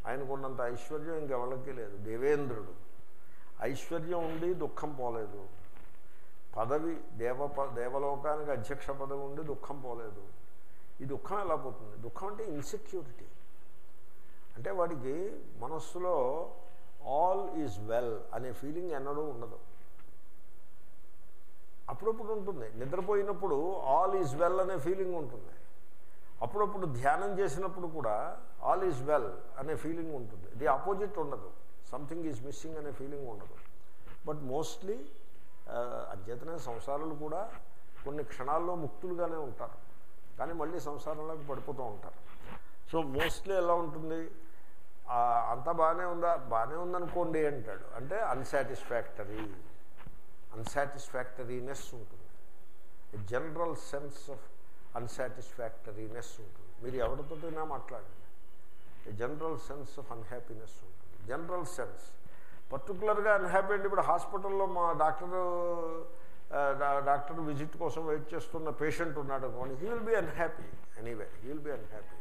ఆయనకున్నంత ఐశ్వర్యం ఇంకెవరికి లేదు దేవేంద్రుడు ఐశ్వర్యం ఉండి దుఃఖం పోలేదు పదవి దేవ ప- దేవలోకానికి అధ్యక్ష పదవి ఉండి దుఃఖం పోలేదు ఈ దుఃఖం ఎలా పోతుంది దుఃఖం అంటే ఇన్సెక్యూరిటీ అంటే వాడికి మనస్సులో ఆల్ ఈజ్ వెల్ అనే ఫీలింగ్ ఎన్నడూ ఉండదు అప్పుడప్పుడు ఉంటుంది నిద్రపోయినప్పుడు ఆల్ ఈజ్ వెల్ అనే ఫీలింగ్ ఉంటుంది అప్పుడప్పుడు ధ్యానం చేసినప్పుడు కూడా ఆల్ ఈజ్ వెల్ అనే ఫీలింగ్ ఉంటుంది ది ఆపోజిట్ ఉండదు సంథింగ్ ఈజ్ మిస్సింగ్ అనే ఫీలింగ్ ఉండదు బట్ మోస్ట్లీ అధ్యతనే సంసారాలు కూడా కొన్ని క్షణాల్లో ముక్తులుగానే ఉంటారు కానీ మళ్ళీ సంసారంలోకి పడిపోతూ ఉంటారు సో మోస్ట్లీ ఎలా ఉంటుంది ఆ, అంతా బాగానే ఉందా బాగానే ఉందనుకోండి అంటాడు అంటే అన్సాటిస్ఫాక్టరీ అన్సాటిస్ఫాక్టరీనెస్ ఉంటుంది జనరల్ సెన్స్ ఆఫ్ అన్సాటిస్ఫాక్టరీనెస్ ఉంటుంది మీరు ఎవరితోటైనా మాట్లాడండి జనరల్ సెన్స్ ఆఫ్ అన్హ్యాపీనెస్ ఉంటుంది జనరల్ సెన్స్ పర్టికులర్గా అన్హ్యాపీ అంటే ఇప్పుడు హాస్పిటల్లో మా డాక్టర్ డాక్టర్ విజిట్ కోసం వెయిట్ చేస్తున్న పేషెంట్ ఉన్నాడు అనుకోండి he will be unhappy anyway he will be unhappy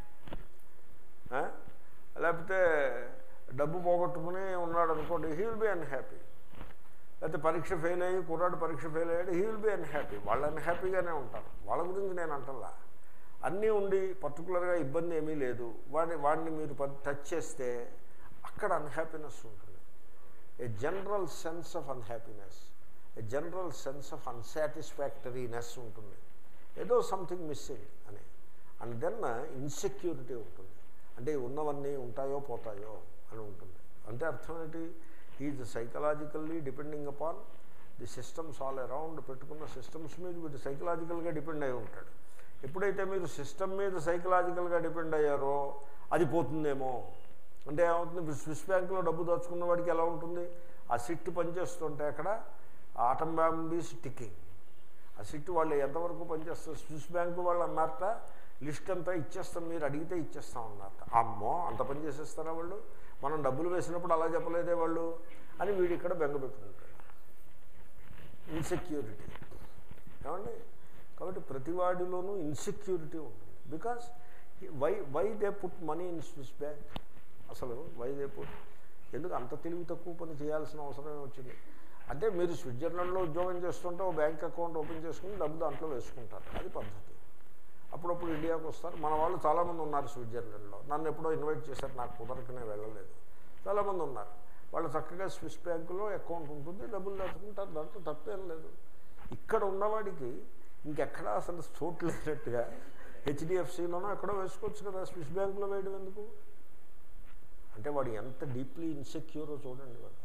లేకపోతే డబ్బు పోగొట్టుకుని ఉన్నాడు అనుకోండి హీ విల్ బీ అన్హ్యాపీ లేకపోతే పరీక్ష ఫెయిల్ అయ్యి కుర్రాడు పరీక్ష ఫెయిల్ అయ్యాడు హీ విల్ బీ అన్హ్యాపీ వాళ్ళు అన్హ్యాపీగానే ఉంటారు వాళ్ళ గురించి నేను అంటల్లా అన్నీ ఉండి పర్టికులర్గా ఇబ్బంది ఏమీ లేదు వాడిని వాడిని మీరు ప- టచ్ చేస్తే అక్కడ అన్హ్యాపీనెస్ ఉంటుంది a general sense of unhappiness a general sense of unsatisfactoriness ఉంటుంది ఏదో సంథింగ్ మిస్సింగ్ అని అండ్ దెన్ ఇన్సెక్యూరిటీ ఉంటుంది అంటే ఉన్నవన్నీ ఉంటాయో పోతాయో అని ఉంటుంది అంటే అర్థం ఏంటి is psychologically depending upon the systems all around పెట్టుకున్న సిస్టమ్స్ మీద వీడు సైకలాజికల్గా డిపెండ్ అయి ఉంటాడు ఎప్పుడైతే మీరు సిస్టమ్ మీద సైకలాజికల్గా డిపెండ్ అయ్యారో అది పోతుందేమో అంటే ఏమవుతుంది ఇప్పుడు స్విస్ బ్యాంకులో డబ్బు దాచుకున్న వాడికి ఎలా ఉంటుంది ఆ సిట్ పనిచేస్తుంటే అక్కడ ఆటం బాంబీస్ టిక్కింగ్ ఆ సిట్ వాళ్ళు ఎంతవరకు పనిచేస్తారు స్విస్ బ్యాంకు వాళ్ళు అన్నారట లిస్ట్ అంతా ఇచ్చేస్తాం మీరు అడిగితే ఇచ్చేస్తాం అన్నారట అమ్మో అంత పని చేసేస్తారా వాళ్ళు మనం డబ్బులు వేసినప్పుడు అలా చెప్పలేదే వాళ్ళు అని వీడు ఇక్కడ బెంగ పెట్టుకుంటాడు ఇన్సెక్యూరిటీ ఏమండి కాబట్టి ప్రతివాడిలోనూ ఇన్సెక్యూరిటీ ఉంటుంది because why why they put money in Swiss bank అసలు వై దే పుట్ ఎందుకు అంత తెలివి తక్కువ పని చేయాల్సిన అవసరం వచ్చింది అంటే మీరు స్విట్జర్లాండ్లో ఉద్యోగం చేస్తుంటే ఓ బ్యాంక్ అకౌంట్ ఓపెన్ చేసుకుని డబ్బు దాంట్లో వేసుకుంటారు అది పద్ధతి అప్పుడప్పుడు ఇండియాకు వస్తారు మన వాళ్ళు చాలామంది ఉన్నారు స్విట్జర్లాండ్లో నన్ను ఎప్పుడో ఇన్వైట్ చేశారు నాకు కుదరకనే వెళ్ళలేదు చాలామంది ఉన్నారు వాళ్ళు చక్కగా స్విస్ బ్యాంకులో అకౌంట్ ఉంటుంది డబ్బులు దాచుకుంటారు దాంట్లో తప్పేం లేదు ఇక్కడ ఉన్నవాడికి ఇంకెక్కడా అసలు చోటు లేనట్టుగా హెచ్డిఎఫ్సిలోనో ఎక్కడో వేసుకోవచ్చు కదా స్విస్ బ్యాంకులో వేయడం ఎందుకు అంటే వాడు ఎంత డీప్లీ ఇన్సెక్యూరో చూడండి వాడు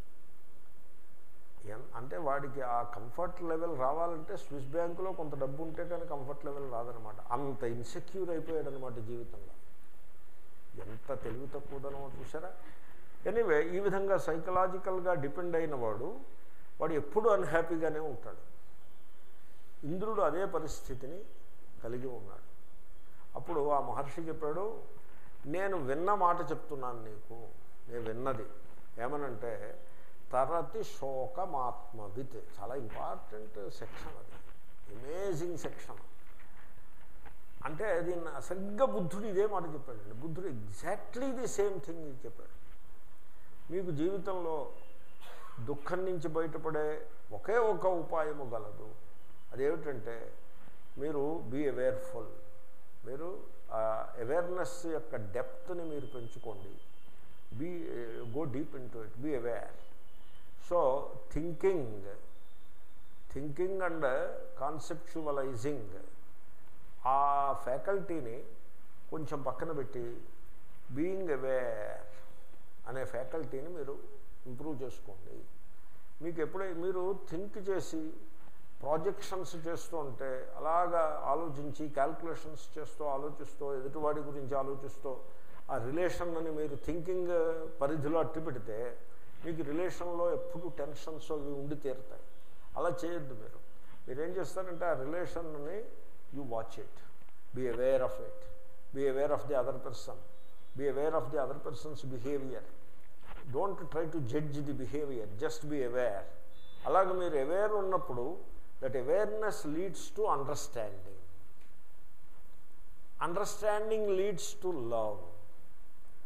ఎన్- అంటే వాడికి ఆ కంఫర్ట్ లెవెల్ రావాలంటే స్విస్ బ్యాంకులో కొంత డబ్బు ఉంటే కానీ కంఫర్ట్ లెవెల్ రాదనమాట అంత ఇన్సెక్యూర్ అయిపోయాడు అనమాట జీవితంలో ఎంత తెలివి తక్కువదనో చూసారా ఎనీవే ఈ విధంగా సైకలాజికల్గా డిపెండ్ అయిన వాడు వాడు ఎప్పుడూ అన్హ్యాపీగానే ఉంటాడు ఇంద్రుడు అదే పరిస్థితిని కలిగి ఉన్నాడు అప్పుడు ఆ మహర్షి చెప్పాడు నేను విన్న మాట చెప్తున్నాను నీకు నేను విన్నది ఏమనంటే తరతి శోకమాత్మవిత్ చాలా ఇంపార్టెంట్ సెక్షన్ అది అమేజింగ్ సెక్షన్ అంటే దీన్ని సరిగ్గా బుద్ధుడు ఇదే మాట చెప్పాడండి బుద్ధుడు ఎగ్జాక్ట్లీ ది సేమ్ థింగ్ చెప్పాడు మీకు జీవితంలో దుఃఖం నుంచి బయటపడే ఒకే ఒక ఉపాయము గలదు అదేమిటంటే మీరు బీ అవేర్ఫుల్ మీరు అవేర్నెస్ యొక్క డెప్త్ని మీరు పెంచుకోండి be go deep into it be aware so thinking thinking and conceptualizing ఆ ఫ్యాకల్టీని కొంచెం పక్కన పెట్టి బీయింగ్ అవేర్ అనే ఫ్యాకల్టీని మీరు ఇంప్రూవ్ చేసుకోండి మీకు ఎప్పుడై మీరు థింక్ చేసి ప్రాజెక్షన్స్ చేస్తూ ఉంటే అలాగా ఆలోచించి క్యాల్కులేషన్స్ చేస్తూ ఆలోచిస్తూ ఎదుటివాడి గురించి ఆలోచిస్తూ ఆ రిలేషన్ అని మీరు థింకింగ్ పరిధిలో అట్టి పెడితే మీకు రిలేషన్లో ఎప్పుడు టెన్షన్స్ అవి ఉండి తీరుతాయి అలా చేయొద్దు మీరు మీరేం చేస్తారంటే ఆ రిలేషన్ని you watch it be aware of it be aware of the other person be aware of the other person's behaviour don't try to judge the behaviour just be aware అలాగే మీరు అవేర్ ఉన్నప్పుడు that awareness leads to understanding understanding leads to love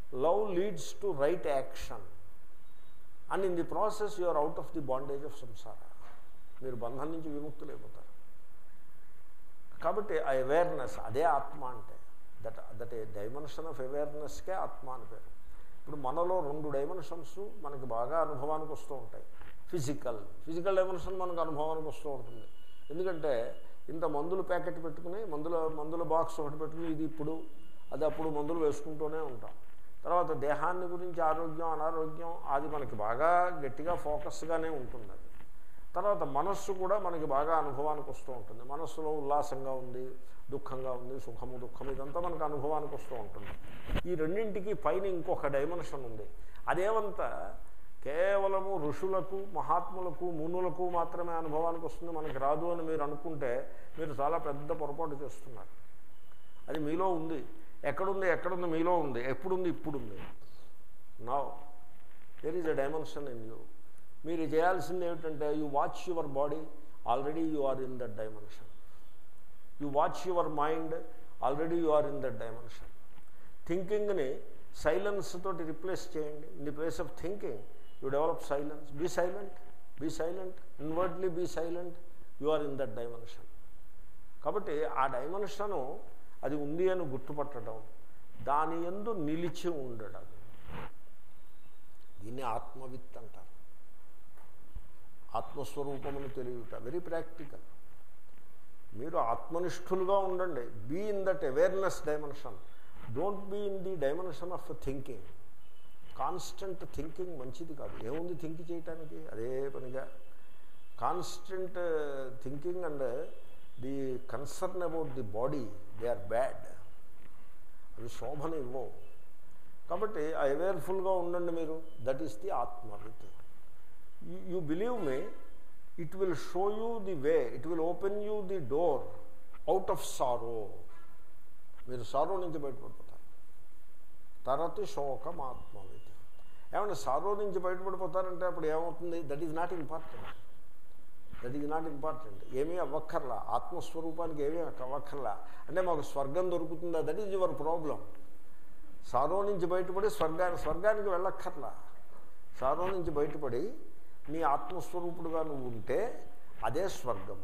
love leads to right action and in the process you are out of the bondage of samsara మీరు బంధం నుంచి విముక్తులైపోతారు కాబట్టి ఆ awareness అదే ఆత్మ అంటే that that a dimension of అవేర్నెస్కే ఆత్మ అని పేరు ఇప్పుడు మనలో రెండు డైమెన్షన్స్ మనకి బాగా అనుభవానికి వస్తూ ఉంటాయి ఫిజికల్ ఫిజికల్ డైమెన్షన్ మనకు అనుభవానికి వస్తూ ఉంటుంది ఎందుకంటే ఇంత మందులు ప్యాకెట్ పెట్టుకుని మందుల మందుల బాక్స్ ఒకటి పెట్టుకుని ఇది ఇప్పుడు అది అప్పుడు మందులు వేసుకుంటూనే ఉంటాం తర్వాత దేహాన్ని గురించి ఆరోగ్యం అనారోగ్యం అది మనకి బాగా గట్టిగా ఫోకస్గానే ఉంటుంది అది తర్వాత మనస్సు కూడా మనకి బాగా అనుభవానికి వస్తూ ఉంటుంది మనస్సులో ఉల్లాసంగా ఉంది దుఃఖంగా ఉంది సుఖము దుఃఖము ఇదంతా మనకు అనుభవానికి వస్తూ ఉంటుంది ఈ రెండింటికి పైన ఇంకొక డైమెన్షన్ ఉంది అదేమంతా కేవలము ఋషులకు మహాత్ములకు మునులకు మాత్రమే అనుభవానికి వస్తుంది మనకి రాదు అని మీరు అనుకుంటే మీరు చాలా పెద్ద పొరపాటు చేస్తున్నారు అది మీలో ఉంది ఎక్కడుంది ఎక్కడుంది మీలో ఉంది ఎప్పుడుంది ఇప్పుడుంది నా there is a dimension in you మీరు చేయాల్సింది ఏమిటంటే you watch your body already you are in that dimension you watch your mind already you are in that dimension థింకింగ్ని సైలెన్స్ తోటి రిప్లేస్ చేయండి in the place of thinking you develop silence be silent be silent inwardly be silent you are in that dimension కాబట్టి ఆ dimension అది ఉంది అని గుర్తుపట్టడం దాని ఎందు నిలిచి ఉండడం దీన్ని ఆత్మవిత్ అంటారు ఆత్మస్వరూపమును తెలియట వెరీ ప్రాక్టికల్ మీరు ఆత్మనిష్ఠులుగా ఉండండి be in that awareness dimension don't be in the dimension of thinking constant thinking మంచిది కాదు ఏముంది థింక్ చేయటానికి అదే పనిగా constant thinking and the concern about the body they are bad అవి శోభన ఇవ్వవు కాబట్టి అవేర్ఫుల్గా ఉండండి మీరు దట్ ఈస్ ది ఆత్మవిత్ you believe me it will show you the way it will open you the door out of sorrow మీరు sorrow నుంచి బయటపడిపోతారు తరతి శోకం ఆత్మవిత్ ఏమంటే సారో నుంచి బయటపడిపోతారంటే అప్పుడు ఏమవుతుంది that is not important that is not important ఏమీ అవ్వక్కర్లా ఆత్మస్వరూపానికి ఏమీ అవ్వక్కర్లా అంటే మాకు స్వర్గం దొరుకుతుందా that is your problem sorrow నుంచి బయటపడి స్వర్గానికి స్వర్గానికి వెళ్ళక్కర్లా సారో నుంచి బయటపడి నీ ఆత్మస్వరూపుడుగా నువ్వు ఉంటే అదే స్వర్గము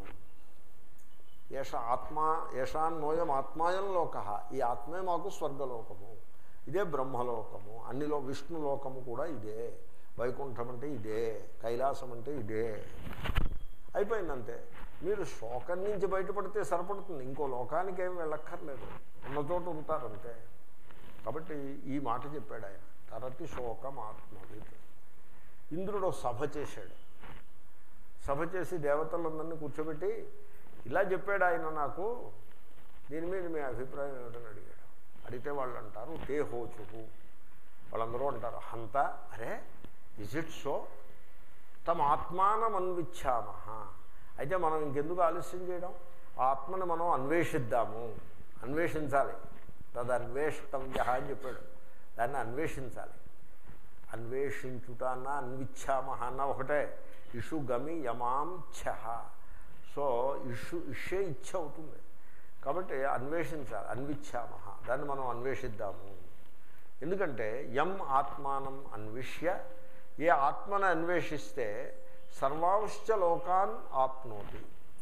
ఏష ఆత్మ ఏషాన్నోయం ఆత్మాయం లోక ఈ ఆత్మే మాకు స్వర్గలోకము ఇదే బ్రహ్మలోకము అన్నిలో విష్ణులోకము కూడా ఇదే వైకుంఠం అంటే ఇదే కైలాసం అంటే ఇదే అయిపోయిందంతే మీరు శోకం నుంచి బయటపడితే సరిపడుతుంది ఇంకో లోకానికి ఏమి వెళ్ళక్కర్లేదు ఉన్న చోట ఉంటారంతే కాబట్టి ఈ మాట చెప్పాడు ఆయన తరతి శోకం ఆత్మవిత్ ఇంద్రుడు సభ చేశాడు సభ చేసి దేవతలందరినీ కూర్చోబెట్టి ఇలా చెప్పాడు ఆయన నాకు దీని మీద మీ అభిప్రాయం ఏమిటని అడిగాడు అడిగితే వాళ్ళు అంటారు తే హోచుకు వాళ్ళందరూ అంటారు హంత అరే ఇజ్ ఇట్ సో తమ ఆత్మానం అన్విచ్చామ అయితే మనం ఇంకెందుకు ఆలస్యం చేయడం ఆ ఆత్మని మనం అన్వేషిద్దాము అన్వేషించాలి తదన్వేష్టవ్య అని చెప్పాడు దాన్ని అన్వేషించాలి అన్వేషించుట అన్న అన్విచ్చామ అన్న ఒకటే ఇషు గమి యమాం ఛహ సో ఇషు ఇషే ఇచ్చ అవుతుంది కాబట్టి అన్వేషించాలి అన్విచ్చామ దాన్ని మనం అన్వేషిద్దాము ఎందుకంటే యం ఆత్మానం అన్విష్య ఏ ఆత్మను అన్వేషిస్తే సర్వాంశ లోకాన్ ఆప్నోతి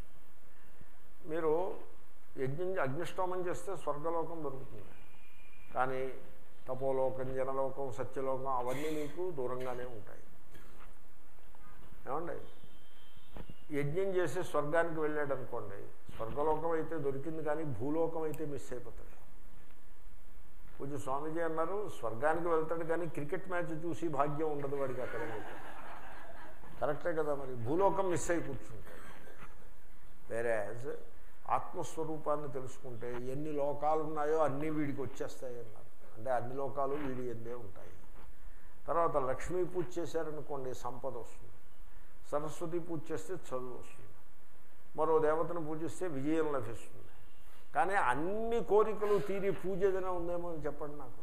మీరు యజ్ఞం అగ్నిష్టోమం చేస్తే స్వర్గలోకం దొరుకుతుంది కానీ తపోలోకం జనలోకం సత్యలోకం అవన్నీ మీకు దూరంగానే ఉంటాయి ఏమండి యజ్ఞం చేసి స్వర్గానికి వెళ్ళాడు అనుకోండి స్వర్గలోకం అయితే దొరికింది కానీ భూలోకం అయితే మిస్ అయిపోతాడు కొంచెం స్వామీజీ అన్నారు స్వర్గానికి వెళ్తాడు కానీ క్రికెట్ మ్యాచ్ చూసి భాగ్యం ఉండదు వాడికి అక్కడ కరెక్టే కదా మరి భూలోకం మిస్ అయి కూర్చుంటాడు వేరే ఆత్మస్వరూపాన్ని తెలుసుకుంటే ఎన్ని లోకాలు ఉన్నాయో అన్నీ వీడికి వచ్చేస్తాయి అన్నారు అంటే అన్ని లోకాలు వీడి ఎందే ఉంటాయి తర్వాత లక్ష్మీ పూజ చేశారనుకోండి సంపద వస్తుంది సరస్వతి పూజ చేస్తే చదువు వస్తుంది మరో దేవతను పూజిస్తే విజయం లభిస్తుంది కానీ అన్ని కోరికలు తీరి పూజ ఏదైనా ఉందేమో అని చెప్పండి నాకు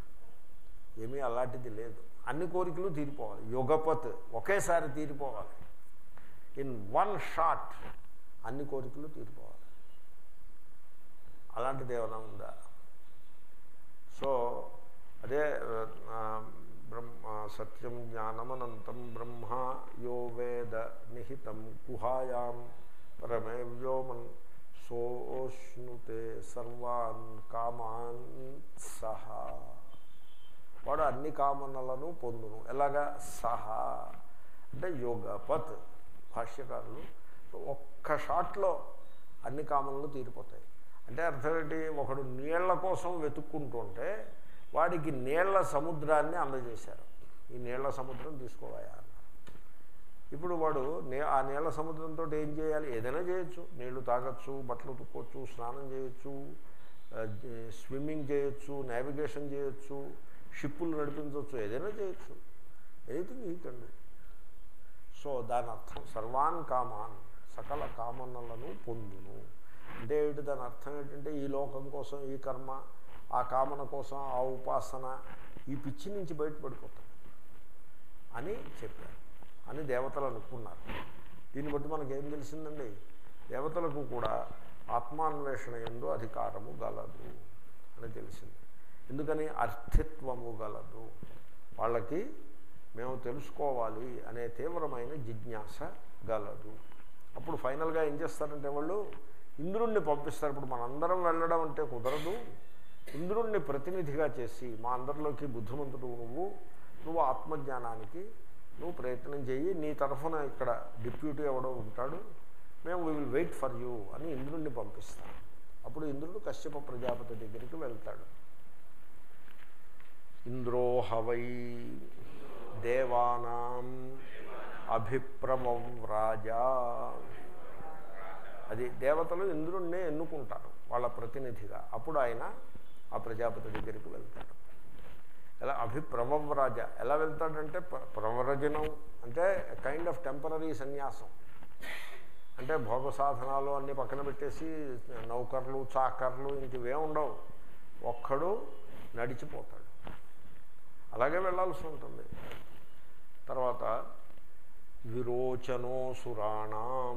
ఏమీ అలాంటిది లేదు అన్ని కోరికలు తీరిపోవాలి యుగపత్ ఒకేసారి తీరిపోవాలి ఇన్ వన్ షాట్ అన్ని కోరికలు తీరిపోవాలి అలాంటిది ఏమైనా ఉందా సో అదే ఆ, బ్రహ్మ సత్యం జ్ఞానమనంతం బ్రహ్మ యో వేద నిహితం గుహాయాం పరమే వ్యోమన్ సోష్ణుతే సర్వాన్ కామాన్ సహా వాడు అన్ని కామనలను పొందును ఎలాగా సహా అంటే యోగపత్ భాష్యకారులు ఒక్క షాట్లో అన్ని కామనలు తీరిపోతాయి అంటే అర్థం ఏంటి ఒకడు నీళ్ల కోసం వెతుక్కుంటుంటే వాడికి నీళ్ల సముద్రాన్ని అందజేశారు ఈ నీళ్ల సముద్రం తీసుకోవాయా అన్నారు ఇప్పుడు వాడు నే ఆ నీళ్ల సముద్రంతో ఏం చేయాలి ఏదైనా చేయొచ్చు నీళ్లు తాగొచ్చు బట్టలు ఉతుక్కోవచ్చు స్నానం చేయొచ్చు ఆ, జ- స్విమ్మింగ్ చేయొచ్చు నావిగేషన్ చేయొచ్చు షిప్పులు నడిపించవచ్చు ఏదైనా చేయొచ్చు ఎనీథింగ్ ఈ కండి సో దాని అర్థం సర్వాన్ కామాన్ సకల కామనలను పొందును అంటే ఏంటి దాని అర్థం ఏంటంటే ఈ లోకం కోసం ఈ కర్మ ఆ కామన కోసం ఆ ఉపాసన ఈ పిచ్చి నుంచి బయటపడిపోతాం అని చెప్పారు అని దేవతలు అనుకున్నారు దీన్ని బట్టి మనకేం తెలిసిందండి దేవతలకు కూడా ఆత్మాన్వేషణ ఎందు అధికారము గలదు అని తెలిసింది ఎందుకని అర్థిత్వము గలదు వాళ్ళకి మేము తెలుసుకోవాలి అనే తీవ్రమైన జిజ్ఞాస గలదు అప్పుడు ఫైనల్గా ఏం చేస్తారంటే వాళ్ళు ఇంద్రుణ్ణి పంపిస్తారు ఇప్పుడు మనందరం వెళ్ళడం అంటే కుదరదు ఇంద్రుణ్ణి ప్రతినిధిగా చేసి మా అందరిలోకి బుద్ధిమంతుడు నువ్వు నువ్వు ఆత్మజ్ఞానానికి నువ్వు ప్రయత్నం చేయి నీ తరఫున ఇక్కడ డిప్యూటీ ఎవడో ఉంటాడు మేము we will wait for you అని ఇంద్రుణ్ణి పంపిస్తాం అప్పుడు ఇంద్రుడు కశ్యప ప్రజాపతి దగ్గరికి వెళ్తాడు ఇంద్రో హవై దేవానాం అభిప్రమం రాజా అది దేవతలు ఇంద్రుణ్ణి ఎన్నుకుంటారు వాళ్ళ ప్రతినిధిగా అప్పుడు ఆయన ఆ ప్రజాపతి దగ్గరికి వెళ్తాడు ఎలా అభిప్రమవ్రాజ ఎలా వెళ్తాడంటే ప్ర- ప్రవ్రజనం అంటే కైండ్ ఆఫ్ టెంపరీ సన్యాసం అంటే భోగ సాధనాలు అన్నీ పక్కన పెట్టేసి నౌకర్లు చాకర్లు ఇంక ఇవే ఉండవు ఒక్కడు నడిచిపోతాడు అలాగే వెళ్ళాల్సి ఉంటుంది తర్వాత విరోచనో సురాణం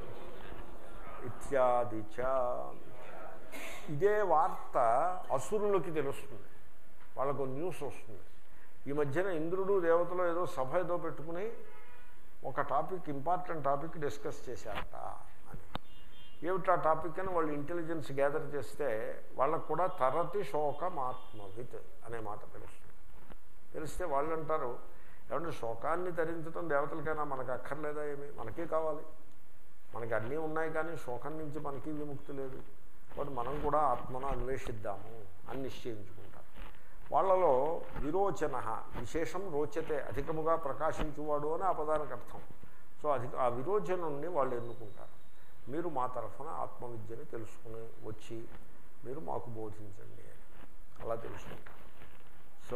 ఇత్యాది చ ఇదే వార్త అసురులకి తెలుస్తుంది వాళ్ళకు న్యూస్ వస్తుంది ఈ మధ్యన ఇంద్రుడు దేవతలు ఏదో సభ ఏదో పెట్టుకుని ఒక టాపిక్ ఇంపార్టెంట్ టాపిక్ డిస్కస్ చేశారట అని ఏమిటి ఆ టాపిక్ అని వాళ్ళు ఇంటెలిజెన్స్ గ్యాదర్ చేస్తే వాళ్ళకు కూడా తరతి శోకమాత్మవిత్ అనే మాట తెలుస్తుంది తెలిస్తే వాళ్ళు అంటారు ఏమంటే శోకాన్ని తరించడం దేవతలకైనా మనకు అక్కర్లేదా ఏమి మనకే కావాలి మనకి అన్నీ ఉన్నాయి కానీ శోకం నుంచి మనకి విముక్తి లేదు కాబట్టి మనం కూడా ఆత్మను అన్వేషిద్దాము అని నిశ్చయించుకుంటారు వాళ్ళలో విరోచన విశేషం రోచతే అధికముగా ప్రకాశించువాడు అని ఆ పదానికి అర్థం సో అధిక ఆ విరోచనుణ్ణి వాళ్ళు ఎన్నుకుంటారు మీరు మా తరఫున ఆత్మవిద్యని తెలుసుకుని వచ్చి మీరు మాకు బోధించండి అని అలా తెలుసుకుంటారు సో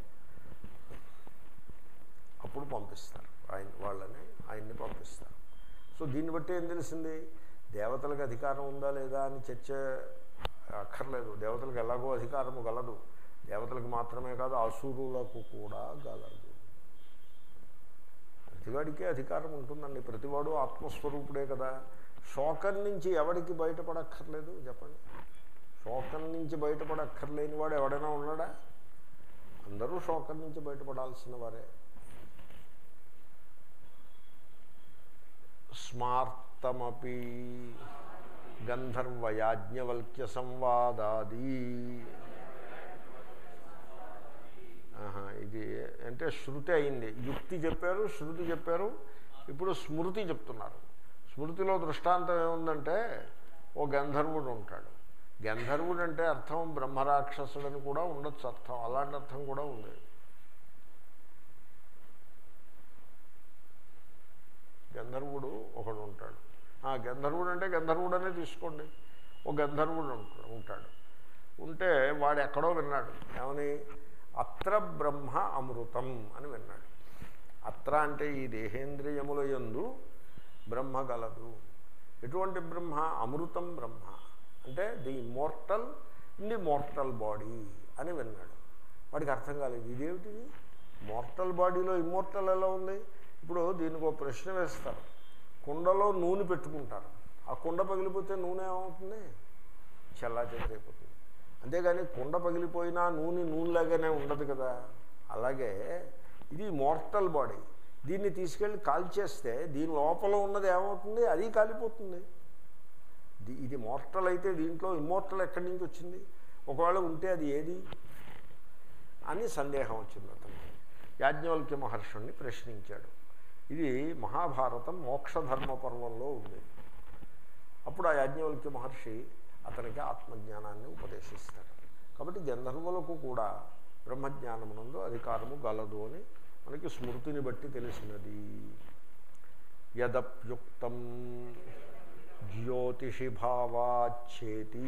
అప్పుడు పంపిస్తారు ఆయన వాళ్ళని ఆయన్ని పంపిస్తారు సో దీన్ని బట్టి ఏం తెలిసింది దేవతలకు అధికారం ఉందా లేదా అని చర్చ అక్కర్లేదు దేవతలకు ఎలాగో అధికారము గలదు దేవతలకు మాత్రమే కాదు అసురులకు కూడా గలదు ప్రతివాడికే అధికారం ఉంటుందండి ప్రతివాడు ఆత్మస్వరూపుడే కదా శోకం నుంచి ఎవడికి బయటపడక్కర్లేదు చెప్పండి శోకం నుంచి బయటపడక్కర్లేని వాడు ఎవడైనా ఉన్నాడా అందరూ శోకం నుంచి బయటపడాల్సిన వారే స్మార్తమపి గంధర్వయాజ్ఞవల్క్య సంవాదాది ఆహా, ఇది అంటే శృతి అయింది యుక్తి చెప్పారు శృతి చెప్పారు ఇప్పుడు స్మృతి చెప్తున్నారు స్మృతిలో దృష్టాంతం ఏముందంటే ఓ గంధర్వుడు ఉంటాడు గంధర్వుడు అంటే అర్థం బ్రహ్మరాక్షసుడని కూడా ఉండొచ్చు అర్థం అలాంటి అర్థం కూడా ఉంది గంధర్వుడు ఒకడు ఉంటాడు ఆ గంధర్వుడు అంటే గంధర్వుడు అనే తీసుకోండి ఓ గంధర్వుడు ఉంటాడు ఉంటాడు ఉంటే వాడు ఎక్కడో విన్నాడు ఏమని అత్ర బ్రహ్మ అమృతం అని విన్నాడు అత్ర అంటే ఈ దేహేంద్రియముల యందు బ్రహ్మ గలదు ఎటువంటి బ్రహ్మ అమృతం బ్రహ్మ అంటే the immortal in the mortal body అని విన్నాడు వాడికి అర్థం కాలేదు ఇదేమిటిది మోర్టల్ బాడీలో ఇమ్మోర్టల్ ఎలా ఉంది ఇప్పుడు దీనికి ఒక ప్రశ్న వేస్తారు కుండలో నూనె పెట్టుకుంటారు ఆ కుండ పగిలిపోతే నూనె ఏమవుతుంది చల్లా చెదరైపోతుంది అంతేగాని కుండ పగిలిపోయినా నూనె నూనెలాగానే ఉండదు కదా అలాగే ఇది మోర్టల్ బాడీ దీన్ని తీసుకెళ్ళి కాల్చేస్తే దీని లోపల ఉన్నది ఏమవుతుంది అది కాలిపోతుంది ది- ఇది మోర్టల్ అయితే దీంట్లో ఇమ్మోర్టల్ ఎక్కడి నుంచి వచ్చింది ఒకవేళ ఉంటే అది ఏది అని సందేహం వచ్చింది అతను యాజ్ఞవల్క్య మహర్షుణ్ణి ప్రశ్నించాడు ఇది మహాభారతం మోక్షధర్మ పర్వంలో ఉంది అప్పుడు ఆ యాజ్ఞవల్క్య మహర్షి అతనికి ఆత్మజ్ఞానాన్ని ఉపదేశిస్తాడు కాబట్టి గంధర్వులకు కూడా బ్రహ్మజ్ఞానమునందు అధికారము గలదు అని మనకి స్మృతిని బట్టి తెలిసినది యదప్యుక్తం జ్యోతిషి భావాచ్చేతి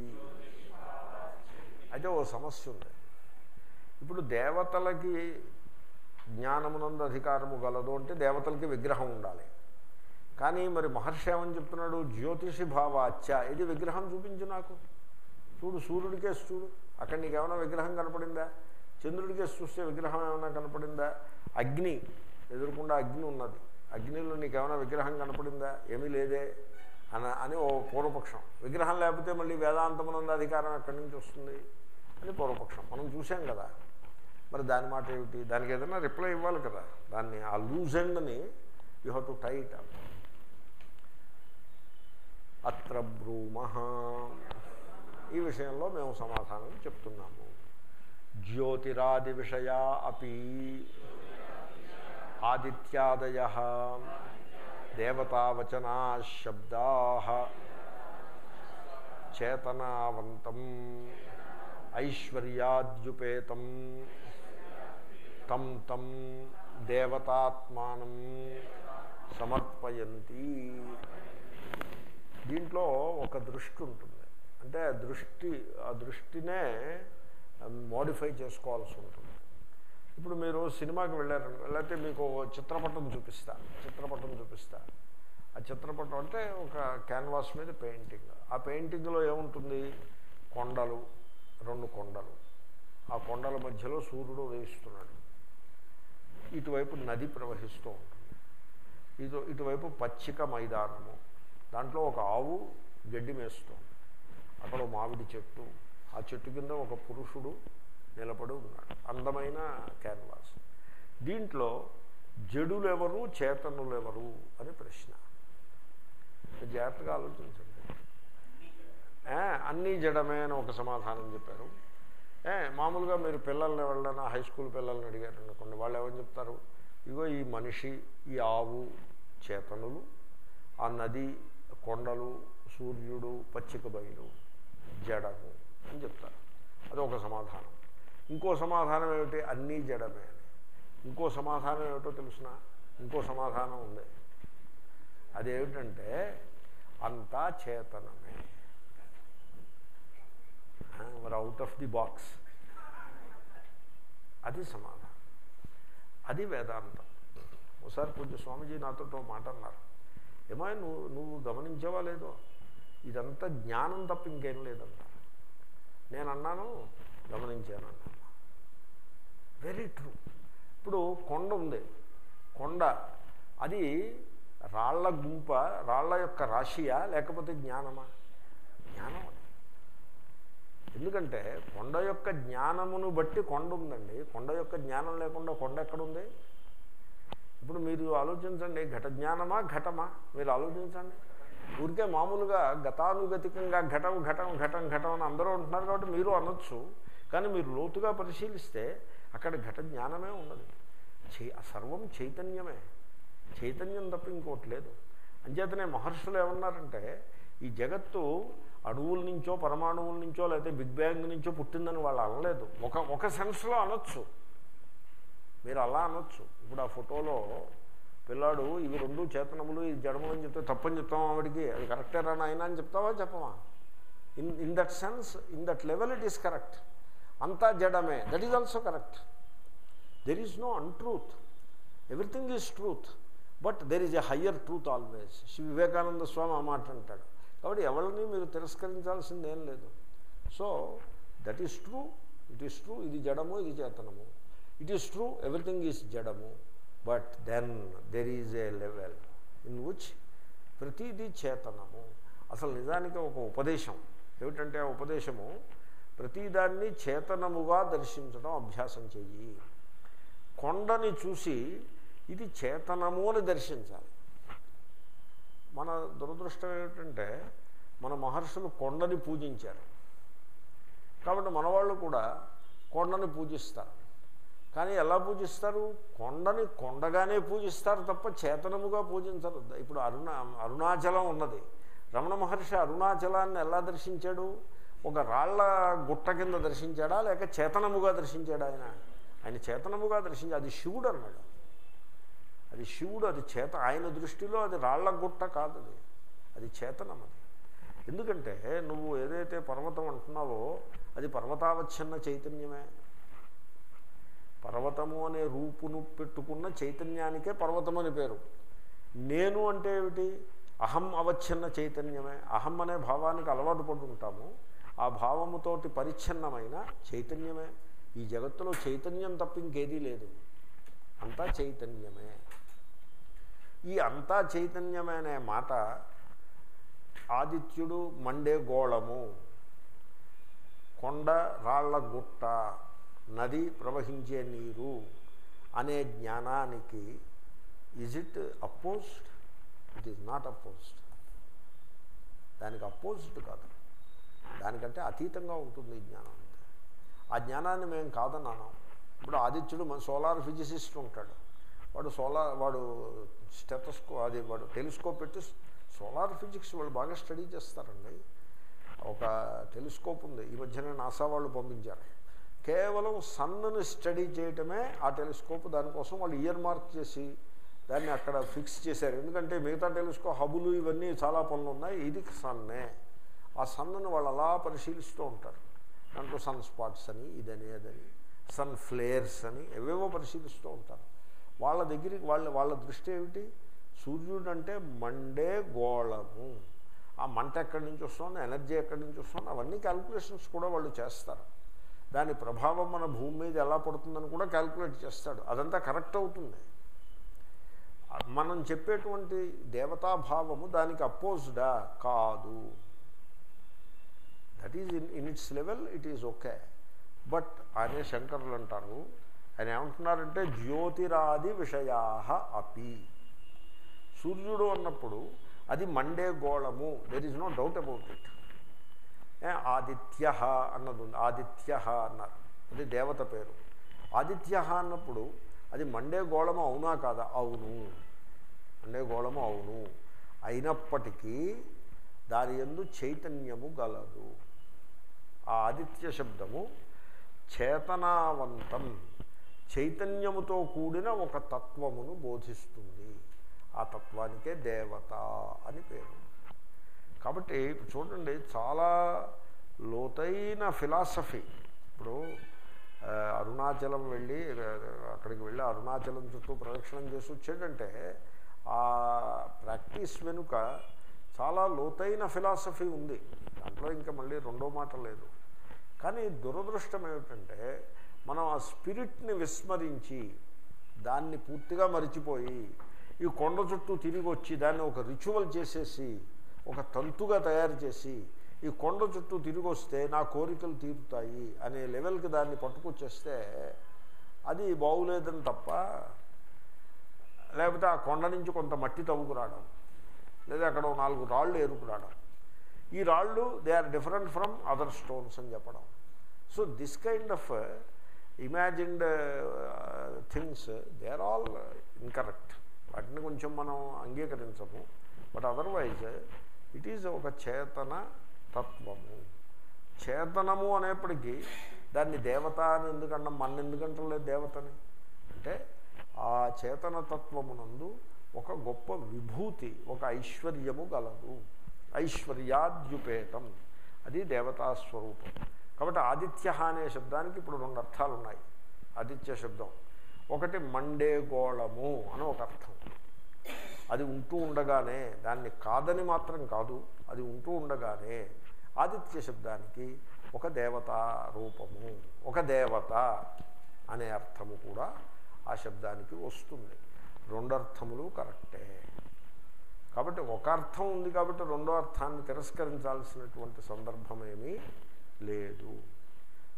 అయితే ఓ సమస్య ఉంది ఇప్పుడు దేవతలకి జ్ఞానమునందు అధికారము గలదు అంటే దేవతలకి విగ్రహం ఉండాలి కానీ మరి మహర్షి ఏమని చెప్తున్నాడు జ్యోతిషి భావాచ్య ఇది విగ్రహం చూపించు నాకు చూడు సూర్యుడికేసి చూడు అక్కడ నీకు ఏమైనా విగ్రహం కనపడిందా చంద్రుడికేసి చూస్తే విగ్రహం ఏమైనా కనపడిందా అగ్ని ఎదురుకుండా అగ్ని ఉన్నది అగ్నిలో నీకు ఏమైనా విగ్రహం కనపడిందా ఏమీ లేదే అని అని ఓ పూర్వపక్షం విగ్రహం లేకపోతే మళ్ళీ వేదాంతమునందు అధికారం ఎక్కడి నుంచి వస్తుంది అని పూర్వపక్షం మనం చూసాం కదా మరి దాని మాట ఏమిటి దానికి ఏదైనా రిప్లై ఇవ్వాలి కదా దాన్ని ఆ లూజ్ ఎండ్ని you have to tight up అత్ర బ్రూమ ఈ విషయంలో మేము సమాధానం చెప్తున్నాము జ్యోతిరాది విషయా అపి ఆదిత్యాదయ దేవతావచనా శబ్దా చేతనావంతం ఐశ్వర్యాద్యుపేతం తం తం దేవతాత్మానం సమర్పయంతి దీంట్లో ఒక దృష్టి ఉంటుంది అంటే ఆ దృష్టి ఆ దృష్టినే మోడిఫై చేసుకోవాల్సి ఉంటుంది ఇప్పుడు మీరు సినిమాకి వెళ్ళారు లేకపోతే మీకు ఓ చిత్రపటం చూపిస్తా చిత్రపటం చూపిస్తా ఆ చిత్రపటం అంటే ఒక క్యాన్వాస్ మీద పెయింటింగ్ ఆ పెయింటింగ్లో ఏముంటుంది కొండలు రెండు కొండలు ఆ కొండల మధ్యలో సూర్యుడు వేయిస్తున్నాడు ఇటువైపు నది ప్రవహిస్తూ ఉంటుంది ఇటు ఇటువైపు పచ్చిక మైదానము దాంట్లో ఒక ఆవు గడ్డి మేస్తుంది అక్కడ ఓ మామిడి చెట్టు ఆ చెట్టు కింద ఒక పురుషుడు నిలబడి ఉన్నాడు అందమైన క్యాన్వాస్ దీంట్లో జడులెవరు చేతనులెవరు అని ప్రశ్న జాగ్రత్తగా ఆలోచించండి ఏ, అన్నీ జడమే అని ఒక సమాధానం చెప్పారు ఏ మామూలుగా మీరు పిల్లల్ని ఎవరైనా హై స్కూల్ పిల్లల్ని అడిగారు అనుకోండి వాళ్ళు ఏమని చెప్తారు ఇగో ఈ మనిషి ఈ ఆవు చేతనులు ఆ నది కొండలు సూర్యుడు పచ్చిక బయలు జడము అని చెప్తారు అది ఒక సమాధానం ఇంకో సమాధానం ఏమిటి అన్నీ జడమే అని ఇంకో సమాధానం ఏమిటో తెలుసిన ఇంకో సమాధానం ఉంది అదేమిటంటే అంతా చేతనమే ఆ, మరి అవుట్ ఆఫ్ ది బాక్స్ అది సమాధానం అది వేదాంతం ఒకసారి పూజ్య స్వామీజీ నాతో ఓ మాట అన్నారు ఏమో నువ్వు నువ్వు గమనించావా లేదో ఇదంతా జ్ఞానం తప్ప ఇంకేం లేదన్నారు నేను అన్నాను గమనించాను అన్నాను వెరీ ట్రూ ఇప్పుడు కొండ ఉంది కొండ అది రాళ్ల గుంప రాళ్ల యొక్క రాశియా లేకపోతే జ్ఞానమా జ్ఞానం అది ఎందుకంటే కొండ యొక్క జ్ఞానమును బట్టి కొండ ఉందండి కొండ యొక్క జ్ఞానం లేకుండా కొండ ఎక్కడుంది ఇప్పుడు మీరు ఆలోచించండి ఘట జ్ఞానమా ఘటమా మీరు ఆలోచించండి ఊరికే మామూలుగా గతానుగతికంగా ఘటం ఘటం ఘటం ఘటం అని అందరూ ఉంటున్నారు కాబట్టి మీరు అనొచ్చు కానీ మీరు లోతుగా పరిశీలిస్తే అక్కడ ఘట జ్ఞానమే ఉన్నది చై సర్వం చైతన్యమే చైతన్యం తప్ప ఇంకోటి లేదు అంచేతనే మహర్షులు ఏమన్నారంటే ఈ జగత్తు అణువుల నుంచో పరమాణువుల నుంచో లేకపోతే బిగ్ బ్యాంగ్ నుంచో పుట్టిందని వాళ్ళు అనలేదు ఒక ఒక సెన్స్లో అనొచ్చు మీరు అలా అనొచ్చు ఇప్పుడు ఆ ఫోటోలో పిల్లాడు ఇవి రెండు చేతనములు ఇది జడములు అని చెప్తే తప్పని చెప్తామా ఆవిడికి అది కరెక్టేనా నాయన అని చెప్తావా చెప్పమా in in that sense in that level it is correct అంతా జడమే that is also correct there is no untruth everything is truth but there is a higher truth always Shri Vivekananda Swami ఆ మాట అంటాడు కాబట్టి ఎవరిని మీరు తిరస్కరించాల్సింది ఏం లేదు so that is true it is true ఇది జడము ఇది చేతనము it is true everything is జడము but then there is a level in which ప్రతిదీ చేతనము అసలు నిజానికి ఒక ఉపదేశం ఏమిటంటే ఆ ఉపదేశము ప్రతిదాన్ని చేతనముగా దర్శించడం అభ్యాసం చెయ్యి కొండని చూసి ఇది చేతనము అని దర్శించాలి మన దురదృష్టం ఏమిటంటే మన మహర్షులు కొండని పూజించారు కాబట్టి మనవాళ్ళు కూడా కొండని పూజిస్తారు కానీ ఎలా పూజిస్తారు కొండని కొండగానే పూజిస్తారు తప్ప చేతనముగా పూజించరు ఇప్పుడు అరుణ అరుణాచలం ఉన్నది రమణ మహర్షి అరుణాచలాన్ని ఎలా దర్శించాడు ఒక రాళ్ల గుట్ట కింద దర్శించాడా లేక చేతనముగా దర్శించాడా ఆయన ఆయన చేతనముగా దర్శించి అది శివుడు అన్నాడు అది శివుడు అది చేత ఆయన దృష్టిలో అది రాళ్ల గుట్ట కాదు అది అది చేతనం అది ఎందుకంటే నువ్వు ఏదైతే పర్వతం అంటున్నావో అది పర్వతావచ్ఛిన్న చైతన్యమే పర్వతము అనే రూపును పెట్టుకున్న చైతన్యానికే పర్వతం అని పేరు నేను అంటే ఏమిటి అహం అవచ్ఛిన్న చైతన్యమే అహం అనే భావానికి అలవాటు పడి ఉంటాము ఆ భావముతోటి పరిచ్ఛిన్నమైన చైతన్యమే ఈ జగత్తులో చైతన్యం తప్ప ఇంకేదీ లేదు అంతా చైతన్యమే ఈ అంతా చైతన్యమే అనే మాట ఆదిత్యుడు మండే గోళము కొండ రాళ్ల గుట్ట నది ప్రవహించే నీరు అనే జ్ఞానానికి is it opposed it is not opposed దానికి అపోజిట్ కాదు దానికంటే అతీతంగా ఉంటుంది ఈ జ్ఞానం అంతే ఆ జ్ఞానాన్ని మేము కాదన్నాను ఇప్పుడు ఆదిత్యుడు మన సోలార్ ఫిజిసిస్ట్ ఉంటాడు వాడు సోలార్ వాడు స్టెటస్కో అది వాడు టెలిస్కోప్ పెట్టి సోలార్ ఫిజిక్స్ వాళ్ళు బాగా స్టడీ చేస్తారండి ఒక టెలిస్కోప్ ఉంది ఈ మధ్యన నాసా వాళ్ళు పంపించారు కేవలం సన్నుని స్టడీ చేయటమే ఆ టెలిస్కోప్ దానికోసం వాళ్ళు ఇయర్ మార్క్ చేసి దాన్ని అక్కడ ఫిక్స్ చేశారు ఎందుకంటే మిగతా టెలిస్కోప్ హబులు ఇవన్నీ చాలా పనులు ఉన్నాయి ఇది సన్నే ఆ సన్నుని వాళ్ళు అలా పరిశీలిస్తూ ఉంటారు దాంట్లో సన్ స్పాట్స్ అని ఇదని అదని సన్ ఫ్లేయర్స్ అని ఎవేవో పరిశీలిస్తూ ఉంటారు వాళ్ళ దగ్గరికి వాళ్ళ వాళ్ళ దృష్టి ఏమిటి సూర్యుడు అంటే మండే గోళము ఆ మంట ఎక్కడి నుంచి వస్తుంది ఎనర్జీ ఎక్కడి నుంచి వస్తుంది అవన్నీ క్యాల్కులేషన్స్ కూడా వాళ్ళు చేస్తారు దాని ప్రభావం మన భూమి మీద ఎలా పడుతుందని కూడా క్యాల్కులేట్ చేస్తాడు అదంతా కరెక్ట్ అవుతుంది మనం చెప్పేటువంటి దేవతాభావము దానికి అపోజ్డా కాదు that is in in its level it is okay but అనే శంకరులు అంటారు ఆయన ఏమంటున్నారంటే జ్యోతిరాది విషయా అపి సూర్యుడు అన్నప్పుడు అది మండే గోళము there is no doubt about it Aditya అన్నది ఉంది ఆదిత్య అన్నారు అది దేవత పేరు ఆదిత్య అన్నప్పుడు అది మండే గోళము అవునా కాదా అవును మండే గోళము అవును అయినప్పటికీ దాని ఎందు చైతన్యము గలదు ఆ ఆదిత్య శబ్దము చేతనావంతం చైతన్యముతో కూడిన ఒక తత్వమును బోధిస్తుంది ఆ తత్వానికే దేవత అని పేరు కాబట్టి చూడండి చాలా లోతైన ఫిలాసఫీ ఇప్పుడు అరుణాచలం వెళ్ళి అక్కడికి వెళ్ళి అరుణాచలం చుట్టూ ప్రదక్షిణం చేసి వచ్చాడంటే ఆ ప్రాక్టీస్ వెనుక చాలా లోతైన ఫిలాసఫీ ఉంది దాంట్లో ఇంకా మళ్ళీ రెండో మాట లేదు కానీ దురదృష్టం ఏమిటంటే మనం ఆ స్పిరిట్ని విస్మరించి దాన్ని పూర్తిగా మరిచిపోయి ఈ కొండ చుట్టూ తిరిగి వచ్చి దాన్ని ఒక రిచువల్ చేసేసి ఒక తంతుగా తయారు చేసి ఈ కొండ చుట్టూ తిరిగి వస్తే నా కోరికలు తీరుతాయి అనే లెవెల్కి దాన్ని పట్టుకొచ్చేస్తే అది బాగులేదని తప్ప లేకపోతే ఆ కొండ నుంచి కొంత మట్టి తవ్వుకురావడం లేదా అక్కడ నాలుగు రాళ్ళు ఏరుకురావడం ఈ రాళ్ళు they are different from other stones అని చెప్పడం so this kind of imagined things they are all incorrect వాటిని కొంచెం మనం అంగీకరించము బట్ అదర్వైజ్ ఇట్ ఈజ్ ఒక చేతన తత్వము చేతనము అనేప్పటికీ దాన్ని దేవత అని ఎందుకన్నా మన ఎందుకంటలేదు దేవతని అంటే ఆ చేతన తత్వమునందు ఒక గొప్ప విభూతి ఒక ఐశ్వర్యము గలదు ఐశ్వర్యాద్యుపేతం అది దేవతా స్వరూపం కాబట్టి ఆదిత్య అనే శబ్దానికి ఇప్పుడు రెండు అర్థాలు ఉన్నాయి ఆదిత్య శబ్దం ఒకటి మండే గోళము అని ఒక అర్థం అది ఉంటూ ఉండగానే దాన్ని కాదని మాత్రం కాదు అది ఉంటూ ఉండగానే ఆదిత్య శబ్దానికి ఒక దేవతా రూపము ఒక దేవత అనే అర్థము కూడా ఆ శబ్దానికి వస్తుంది రెండు అర్థములు కరెక్టే కాబట్టి ఒక అర్థం ఉంది కాబట్టి రెండో అర్థాన్ని తిరస్కరించాల్సినటువంటి సందర్భమేమీ లేదు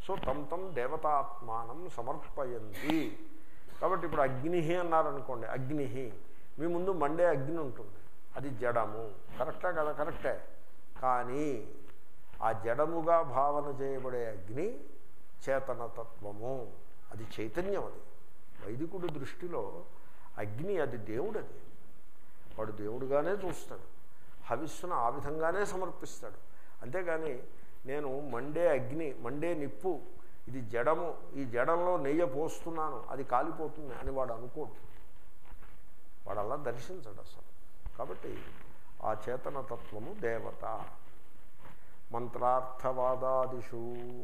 సో తమ్ తమ్ దేవతాత్మానం సమర్పయంతి కాబట్టి ఇప్పుడు అగ్ని అన్నారనుకోండి అగ్ని మీ ముందు మండే అగ్ని ఉంటుంది అది జడము కరెక్టా కదా కరెక్టే కానీ ఆ జడముగా భావన చేయబడే అగ్ని చేతనతత్వము అది చైతన్యం అది వైదికుడి దృష్టిలో అగ్ని అది దేవుడు అది వాడు దేవుడుగానే చూస్తాడు హవిస్సును ఆ విధంగానే సమర్పిస్తాడు అంతేగాని నేను మండే అగ్ని మండే నిప్పు ఇది జడము ఈ జడంలో నెయ్య పోస్తున్నాను అది కాలిపోతుంది అని వాడు అనుకోడు వాడు అలా దర్శించడు అసలు కాబట్టి ఆ చేతనతత్వము దేవత మంత్రార్థవాదాదిషు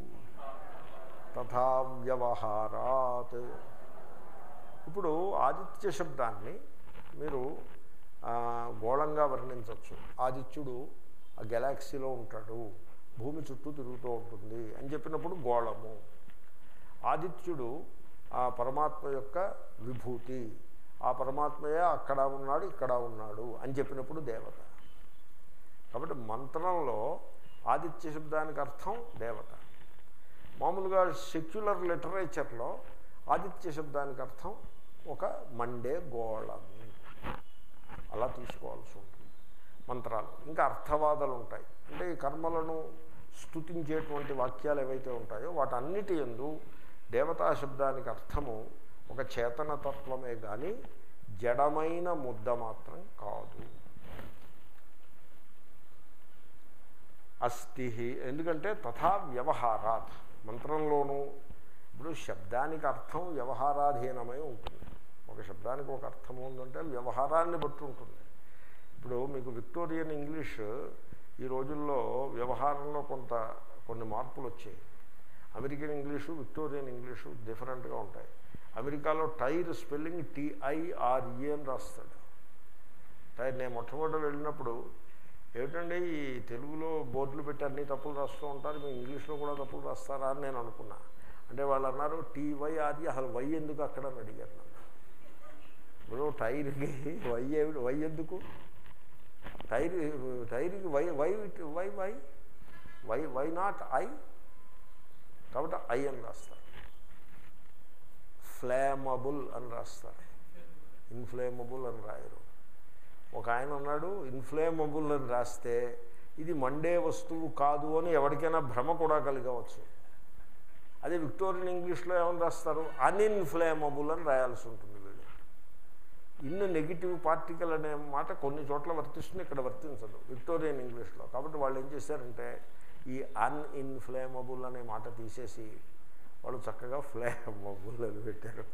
తథా వ్యవహారాత్ ఇప్పుడు ఆదిత్య శబ్దాన్ని మీరు ఆ, గోళంగా వర్ణించవచ్చు ఆదిత్యుడు ఆ గెలాక్సీలో ఉంటాడు భూమి చుట్టూ తిరుగుతూ ఉంటుంది అని చెప్పినప్పుడు గోళము ఆదిత్యుడు ఆ పరమాత్మ యొక్క విభూతి ఆ పరమాత్మయే అక్కడ ఉన్నాడు ఇక్కడ ఉన్నాడు అని చెప్పినప్పుడు దేవత కాబట్టి మంత్రంలో ఆదిత్య శబ్దానికి అర్థం దేవత మామూలుగా సెక్యులర్ లిటరేచర్లో ఆదిత్య శబ్దానికి అర్థం ఒక మండే గోళము అలా తీసుకోవాల్సి ఉంటుంది మంత్రాలు ఇంకా అర్థవాదాలు ఉంటాయి అంటే ఈ కర్మలను స్తుతించేటువంటి వాక్యాలు ఏవైతే ఉంటాయో వాటన్నిటి ఎందు దేవతా శబ్దానికి అర్థము ఒక చేతనతత్వమే కానీ జడమైన ముద్ద మాత్రం కాదు అస్థి ఎందుకంటే తథా వ్యవహారాత్ మంత్రంలోనూ ఇప్పుడు శబ్దానికి అర్థం వ్యవహారాధీనమై ఉంటుంది ఒక శబ్దానికి ఒక అర్థం ఉందంటే వ్యవహారాన్ని బట్టి ఉంటుంది ఇప్పుడు మీకు విక్టోరియన్ ఇంగ్లీష్ ఈ రోజుల్లో వ్యవహారంలో కొంత కొన్ని మార్పులు వచ్చాయి అమెరికన్ ఇంగ్లీషు విక్టోరియన్ ఇంగ్లీషు డిఫరెంట్గా ఉంటాయి అమెరికాలో టైర్ స్పెల్లింగ్ టీఐఆర్ఈ అని రాస్తాడు టైర్ నేను మొట్టమొదటి వెళ్ళినప్పుడు ఏమిటండి ఈ తెలుగులో బోర్డులు పెట్టి అన్ని తప్పులు రాస్తూ ఉంటారు మీ ఇంగ్లీష్లో కూడా తప్పులు రాస్తారా అని నేను అనుకున్నా అంటే వాళ్ళు అన్నారు టీవైఆర్ఈ అసలు వై ఎందుకు అక్కడ అని అడిగారు నన్ను ఇప్పుడు టైర్కి వై ఏమిటి వై ఎందుకు టైర్ టైర్కి why why why why why why not I కాబట్టి ఐ అని రాస్తారు ఫ్లేమబుల్ అని రాస్తారు ఇన్ఫ్లేమబుల్ అని రాయరు ఒక ఆయన ఉన్నాడు ఇన్ఫ్లేమబుల్ అని రాస్తే ఇది మండే వస్తువు కాదు అని ఎవరికైనా భ్రమ కూడా కలిగవచ్చు అదే విక్టోరియన్ ఇంగ్లీష్లో ఏమని రాస్తారు అన్ఇన్ఫ్లేమబుల్ అని రాయాల్సి ఉంటుంది వీళ్ళు ఇన్ నెగిటివ్ పార్టికల్ అనే మాట కొన్ని చోట్ల వర్తిస్తుంది ఇక్కడ వర్తించదు విక్టోరియన్ ఇంగ్లీష్లో కాబట్టి వాళ్ళు ఏం చేశారంటే ఈ అన్ఇన్ఫ్లేమబుల్ అనే మాట తీసేసి వాళ్ళు చక్కగా ఫ్లేమబుల్ అని పెట్టారు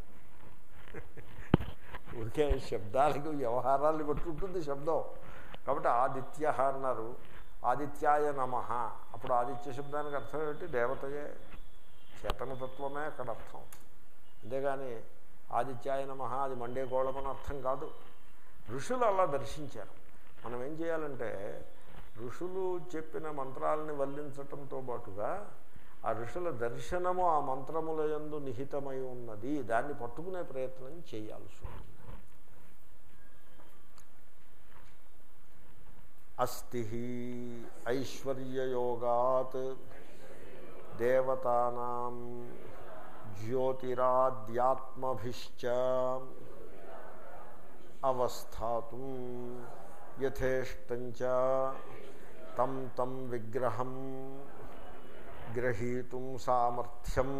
ఊరికే శబ్దాలకు వ్యవహారాన్ని బట్టి ఉంటుంది శబ్దం కాబట్టి ఆదిత్య అన్నారు ఆదిత్యాయ నమ అప్పుడు ఆదిత్య శబ్దానికి అర్థం ఏంటి దేవతయే చేతనతత్వమే అక్కడ అర్థం అంతేగాని ఆదిత్యాయ నమ అది మండే గోళమని అర్థం కాదు ఋషులు అలా దర్శించారు మనం ఏం చేయాలంటే ఋషులు చెప్పిన మంత్రాలని వల్లించటంతో పాటుగా ఆ ఋషుల దర్శనము ఆ మంత్రముల యందు నిహితమై ఉన్నది దాన్ని పట్టుకునే ప్రయత్నం చేయాల్సి ఉంటుంది అస్థి ఐశ్వర్యయోగాత్ దేవతానాం జ్యోతిరాద్యాత్మభిశ్చ అవస్థాతు యథేష్టంచ తం తం విగ్రహం గ్రహీతుం సామర్థ్యం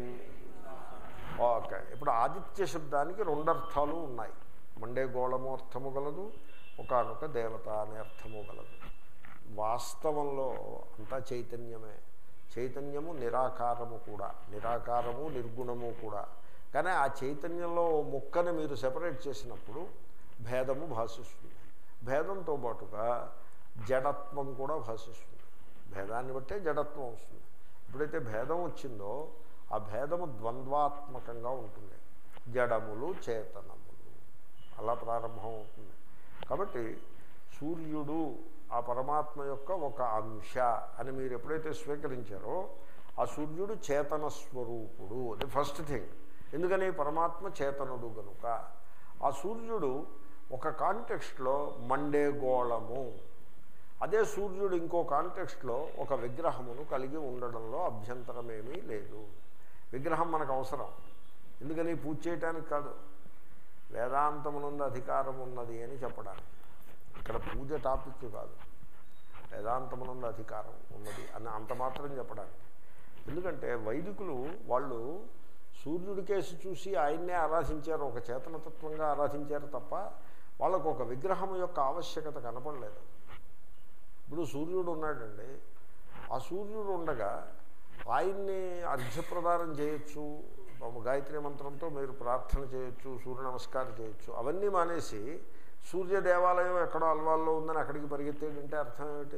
ఓకే ఇప్పుడు ఆదిత్య శబ్దానికి రెండు అర్థాలు ఉన్నాయి మండే గోళము అర్థము గలదు ఒకనొక దేవత అనే అర్థము గలదు వాస్తవంలో అంతా చైతన్యమే చైతన్యము నిరాకారము కూడా నిరాకారము నిర్గుణము కూడా కానీ ఆ చైతన్యంలో ఓ ముక్కని మీరు సెపరేట్ చేసినప్పుడు భేదము భాషిస్తుంది భేదంతో పాటుగా జడత్వం కూడా భాషిస్తుంది భేదాన్ని బట్టే జడత్వం వస్తుంది ఎప్పుడైతే భేదం వచ్చిందో ఆ భేదము ద్వంద్వాత్మకంగా ఉంటుంది జడములు చేతనములు అలా ప్రారంభం అవుతుంది కాబట్టి సూర్యుడు ఆ పరమాత్మ యొక్క ఒక అంశ అని మీరు ఎప్పుడైతే స్వీకరించారో ఆ సూర్యుడు చేతన స్వరూపుడు అది ఫస్ట్ థింగ్ ఎందుకని పరమాత్మ చేతనుడు గనుక ఆ సూర్యుడు ఒక కాంటెక్స్ట్లో మండే గోళము అదే సూర్యుడు ఇంకో కాంటెక్స్ట్లో ఒక విగ్రహమును కలిగి ఉండడంలో అభ్యంతరమేమీ లేదు విగ్రహం మనకు అవసరం ఎందుకని పూజ చేయటానికి కాదు వేదాంతమునందు అధికారం ఉన్నది అని చెప్పడానికి ఇక్కడ పూజ టాపిక్ కాదు వేదాంతమునందు అధికారం ఉన్నది అని అంత మాత్రం చెప్పడానికి ఎందుకంటే వైదికులు వాళ్ళు సూర్యుడి కేసు చూసి ఆయన్నే ఆరాధించారు ఒక చేతనతత్వంగా ఆరాధించారు తప్ప వాళ్ళకు ఒక విగ్రహం యొక్క ఆవశ్యకత కనపడలేదు ఇప్పుడు సూర్యుడు ఉన్నాడండి ఆ సూర్యుడు ఉండగా ఆయన్ని అర్ఘ్యప్రదానం చేయొచ్చు గాయత్రి మంత్రంతో మీరు ప్రార్థన చేయొచ్చు సూర్య నమస్కారం చేయొచ్చు అవన్నీ మానేసి సూర్య దేవాలయం ఎక్కడో అల్వాల్లో ఉందని అక్కడికి పరిగెత్తేటంటే అర్థం ఏమిటి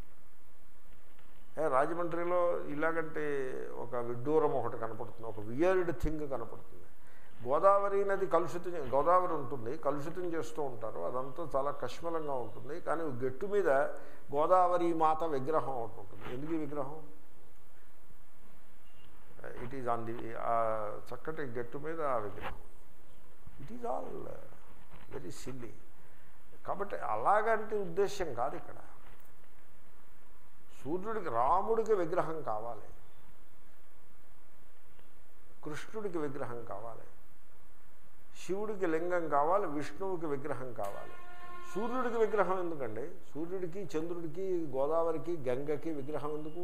ఏ రాజమండ్రిలో ఇలాగంటే ఒక విడ్డూరం ఒకటి కనపడుతుంది ఒక వియర్డ్ థింగ్ కనపడుతుంది గోదావరి నది కలుషితం గోదావరి ఉంటుంది కలుషితం చేస్తూ ఉంటారు అదంతా చాలా కష్మలంగా ఉంటుంది కానీ గట్టు మీద గోదావరి మాత విగ్రహం ఒకటి ఉంటుంది ఎందుకు ఈ విగ్రహం ఇట్ ఈజ్ ఆన్ ది చక్కటి గట్టు మీద ఆ విగ్రహం it is all very silly కాబట్టి అలాగంటే ఉద్దేశ్యం కాదు ఇక్కడ సూర్యుడికి రాముడికి విగ్రహం కావాలి కృష్ణుడికి విగ్రహం కావాలి శివుడికి లింగం కావాలి విష్ణువుకి విగ్రహం కావాలి సూర్యుడికి విగ్రహం ఎందుకండి సూర్యుడికి చంద్రుడికి గోదావరికి గంగకి విగ్రహం ఎందుకు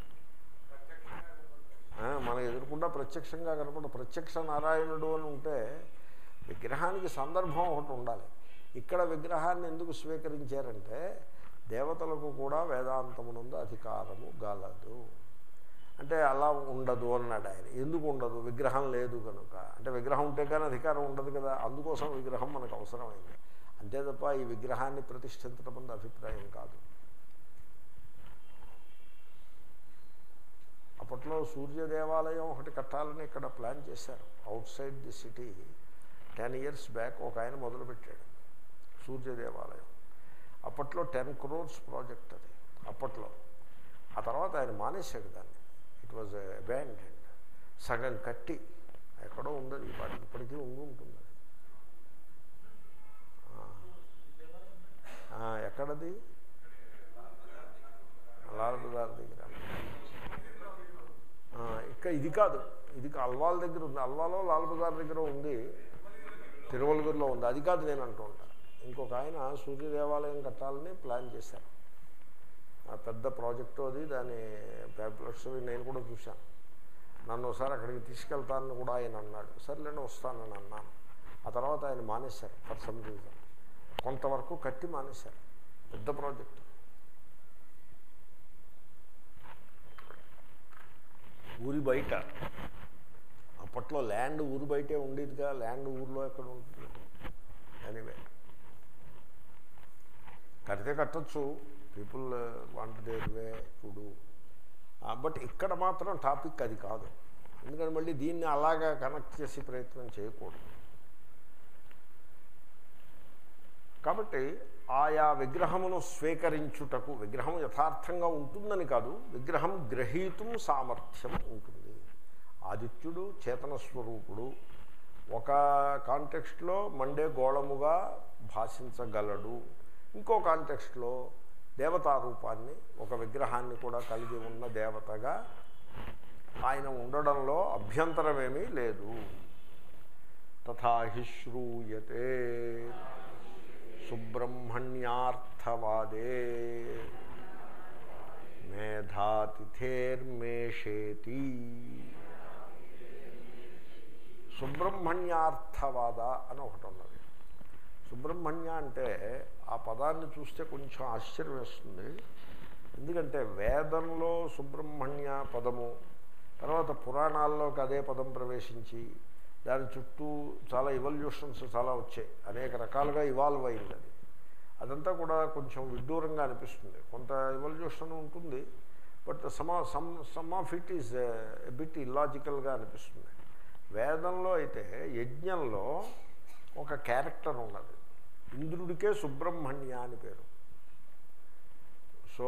మన ఎదురుకుండా ప్రత్యక్షంగా కనపడ ప్రత్యక్ష నారాయణుడు అని ఉంటే విగ్రహానికి సందర్భం ఒకటి ఉండాలి ఇక్కడ విగ్రహాన్ని ఎందుకు స్వీకరించారంటే దేవతలకు కూడా వేదాంతమునందు అధికారము గలదు అంటే అలా ఉండదు అన్నాడు ఆయన ఎందుకు ఉండదు విగ్రహం లేదు కనుక అంటే విగ్రహం ఉంటే కానీ అధికారం ఉండదు కదా అందుకోసం విగ్రహం మనకు అవసరమైంది అంతే తప్ప ఈ విగ్రహాన్ని ప్రతిష్ఠించడం అన్న అభిప్రాయం కాదు అప్పట్లో సూర్య దేవాలయం ఒకటి కట్టాలని ఇక్కడ ప్లాన్ చేశారు outside the city ten years back ఒక ఆయన మొదలుపెట్టాడు సూర్య దేవాలయం అప్పట్లో టెన్ క్రోర్స్ ప్రాజెక్ట్ అది అప్పట్లో ఆ తర్వాత ఆయన మానేశాడు దాన్ని ఇట్ వాజ్ అబాండెడ్ సగం కట్టి ఎక్కడో ఉండదు వాటికి ఇప్పటికీ ఉండి ఉంటుంది ఎక్కడది లాల్ బజార్ దగ్గర ఇక్కడ ఇది కాదు ఇది అల్వాల్ దగ్గర ఉంది అల్వాలో లాల్ బజార్ దగ్గర ఉంది తిరువల్గూరులో ఉంది అది కాదు నేను అంటూ ఉంటాను ఇంకొక ఆయన సూర్య దేవాలయం కట్టాలని ప్లాన్ చేశారు ఆ పెద్ద ప్రాజెక్టు అది దాని పేపర్స్ నేను కూడా చూశాను నన్ను ఒకసారి అక్కడికి తీసుకెళ్తానని కూడా ఆయన అన్నాడు సర్లేండి వస్తానని అన్నాను ఆ తర్వాత ఆయన మానేశారు ఫర్ సమ్ రీజన్ కొంతవరకు కట్టి మానేశారు పెద్ద ప్రాజెక్ట్ ఊరి బయట అప్పట్లో ల్యాండ్ ఊరి బయటే ఉండేదిగా ల్యాండ్ ఊరిలో ఎక్కడ ఉంటుంది ఎనీవే కడితే కట్టచ్చు people want their way to do but ఇక్కడ మాత్రం టాపిక్ అది కాదు ఎందుకంటే మళ్ళీ దీన్ని అలాగా కనెక్ట్ చేసి ప్రయత్నం చేయకూడదు కాబట్టి ఆయా విగ్రహమును స్వీకరించుటకు విగ్రహం యథార్థంగా ఉంటుందని కాదు విగ్రహం గ్రహీతం సామర్థ్యం ఉంటుంది ఆదిత్యుడు చేతన స్వరూపుడు ఒక కాంటెక్స్ట్లో మండే గోళముగా భాషించగలడు ఇంకో కాంటెక్స్ట్లో దేవతా రూపాన్ని ఒక విగ్రహాన్ని కూడా కలిగి ఉన్న దేవతగా ఆయన ఉండడంలో అభ్యంతరమేమీ లేదు తథాహి శ్రూయతే సుబ్రహ్మణ్యార్థవాదే మేధాతిథేర్మేషేతి సుబ్రహ్మణ్యార్థవాద అని ఒకటి ఉన్నది సుబ్రహ్మణ్య అంటే ఆ పదాన్ని చూస్తే కొంచెం ఆశ్చర్యం వేస్తుంది ఎందుకంటే వేదంలో సుబ్రహ్మణ్య పదము తర్వాత పురాణాల్లోకి అదే పదం ప్రవేశించి దాని చుట్టూ చాలా ఇవల్యూషన్స్ చాలా వచ్చాయి అనేక రకాలుగా ఇవాల్వ్ అయింది అది అదంతా కూడా కొంచెం విడ్డూరంగా అనిపిస్తుంది కొంత ఇవల్యూషన్ ఉంటుంది but some some some of it is bit ఇల్లాజికల్గా అనిపిస్తుంది వేదంలో అయితే యజ్ఞంలో ఒక క్యారెక్టర్ ఉన్నది ఇంద్రుడికే సుబ్రహ్మణ్య అని పేరు సో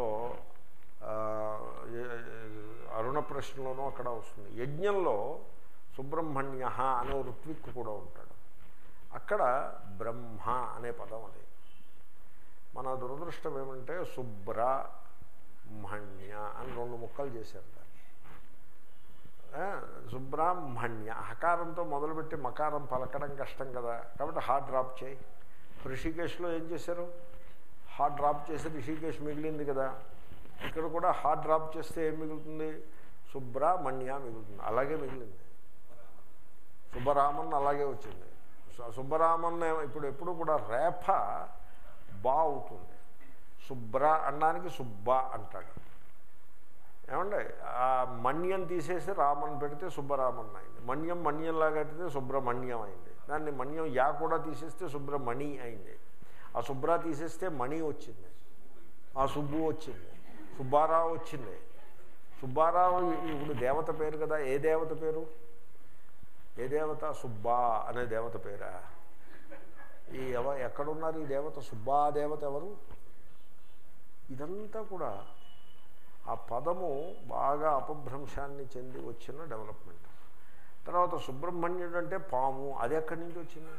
అరుణ ప్రశ్నలోనూ అక్కడ వస్తుంది యజ్ఞంలో సుబ్రహ్మణ్య అనే ఋత్విక్ కూడా ఉంటాడు అక్కడ బ్రహ్మ అనే పదం అది మన దురదృష్టం ఏమంటే సుబ్రహ్మణ్య అని రెండు ముక్కలు చేశారు దాన్ని ఆ, సుబ్రహ్మణ్య హకారంతో మొదలుపెట్టి మకారం పలకడం కష్టం కదా కాబట్టి హార్ట్ డ్రాప్ చేయి ఋషికేశ్లో ఏం చేశారు హార్ట్ డ్రాప్ చేసి ఋషికేశ్ మిగిలింది కదా ఇక్కడ కూడా హార్ట్ డ్రాప్ చేస్తే ఏం మిగులుతుంది సుబ్రహ్మణ్య మిగులుతుంది అలాగే మిగిలింది సుబ్బరామన్ అలాగే వచ్చింది సు- సుబ్బరామన్ ఏ- ఇప్పుడు ఎప్పుడు కూడా రేఫ బా అవుతుంది శుభ్ర అనడానికి సుబ్బ అంటాడు ఏమండి ఆ మణ్యం తీసేసి రామన్ పెడితే సుబ్బరామన్ అయింది మణ్యం మణ్యంలాగా కట్టితే సుబ్రహ్మణ్యం అయింది దాన్ని మణ్యం యా కూడా తీసేస్తే సుబ్రమణి అయింది ఆ సుబ్ర తీసేస్తే మణి వచ్చింది ఆ సుబ్బు వచ్చింది సుబ్బారావు వచ్చింది సుబ్బారావు ఇప్పుడు దేవత పేరు కదా ఏ దేవత పేరు ఏ దేవత సుబ్బా అనే దేవత పేరా ఈ ఎవ ఎక్కడున్నారు ఈ దేవత సుబ్బా దేవత ఎవరు ఇదంతా కూడా ఆ పదము బాగా అపభ్రంశాన్ని చెంది వచ్చిన డెవలప్మెంట్ తర్వాత సుబ్రహ్మణ్యుడు అంటే పాము అది ఎక్కడి నుంచి వచ్చింది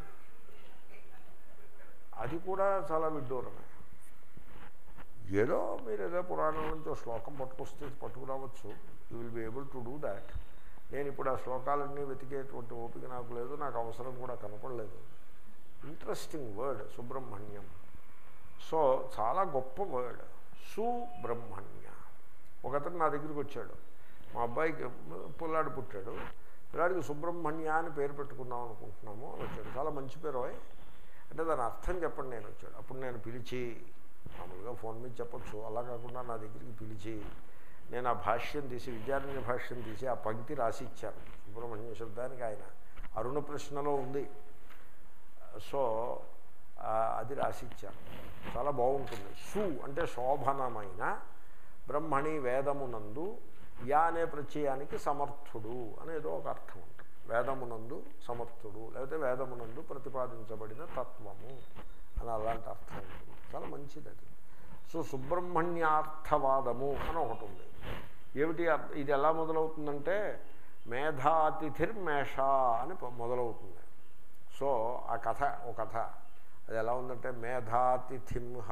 అది కూడా చాలా విడ్డూరమే ఏదో మీరు ఏదో పురాణం నుంచి ఓ శ్లోకం పట్టుకొస్తే పట్టుకురావచ్చు you will be able to do that నేను ఇప్పుడు ఆ శ్లోకాలన్నీ వెతికేటువంటి ఓపిక నాకు లేదు నాకు అవసరం కూడా కనపడలేదు ఇంట్రెస్టింగ్ వర్డ్ సుబ్రహ్మణ్యం సో చాలా గొప్ప వర్డ్ సుబ్రహ్మణ్య ఒకతను నా దగ్గరికి వచ్చాడు మా అబ్బాయికి పుల్లాడు పుట్టాడు పిల్లాడికి సుబ్రహ్మణ్య అని పేరు పెట్టుకుందాం అనుకుంటున్నాము అని వచ్చాడు చాలా మంచి పేరు ఓయ్. అంటే దాని అర్థం చెప్పండి నేను వచ్చాడు అప్పుడు నేను పిలిచి మామూలుగా ఫోన్ మీద చెప్పొచ్చు అలా కాకుండా నా దగ్గరికి పిలిచి నేను ఆ భాష్యం తీసి విద్యారణ్య భాష్యం తీసి ఆ పంక్తి రాసి ఇచ్చాను సుబ్రహ్మణ్య శబ్దానికి ఆయన అరుణ ప్రశ్నలో ఉంది సో ఆ, అది రాసి ఇచ్చాను చాలా బాగుంటుంది సు అంటే శోభనమైన బ్రహ్మణి వేదమునందు యా అనే ప్రత్యయానికి సమర్థుడు అనేదో ఒక అర్థం ఉంటుంది వేదమునందు సమర్థుడు లేకపోతే వేదమునందు ప్రతిపాదించబడిన తత్వము అని అలాంటి అర్థం ఉంటుంది చాలా మంచిది అది సో సుబ్రహ్మణ్యార్థవాదము అని ఒకటి ఉంది ఏమిటి అర్థ- ఇది ఎలా మొదలవుతుందంటే మేధాతిథిర్మేష అని ప- మొదలవుతుంది సో ఆ కథ ఒక కథ అది ఎలా ఉందంటే మేధాతిథింహ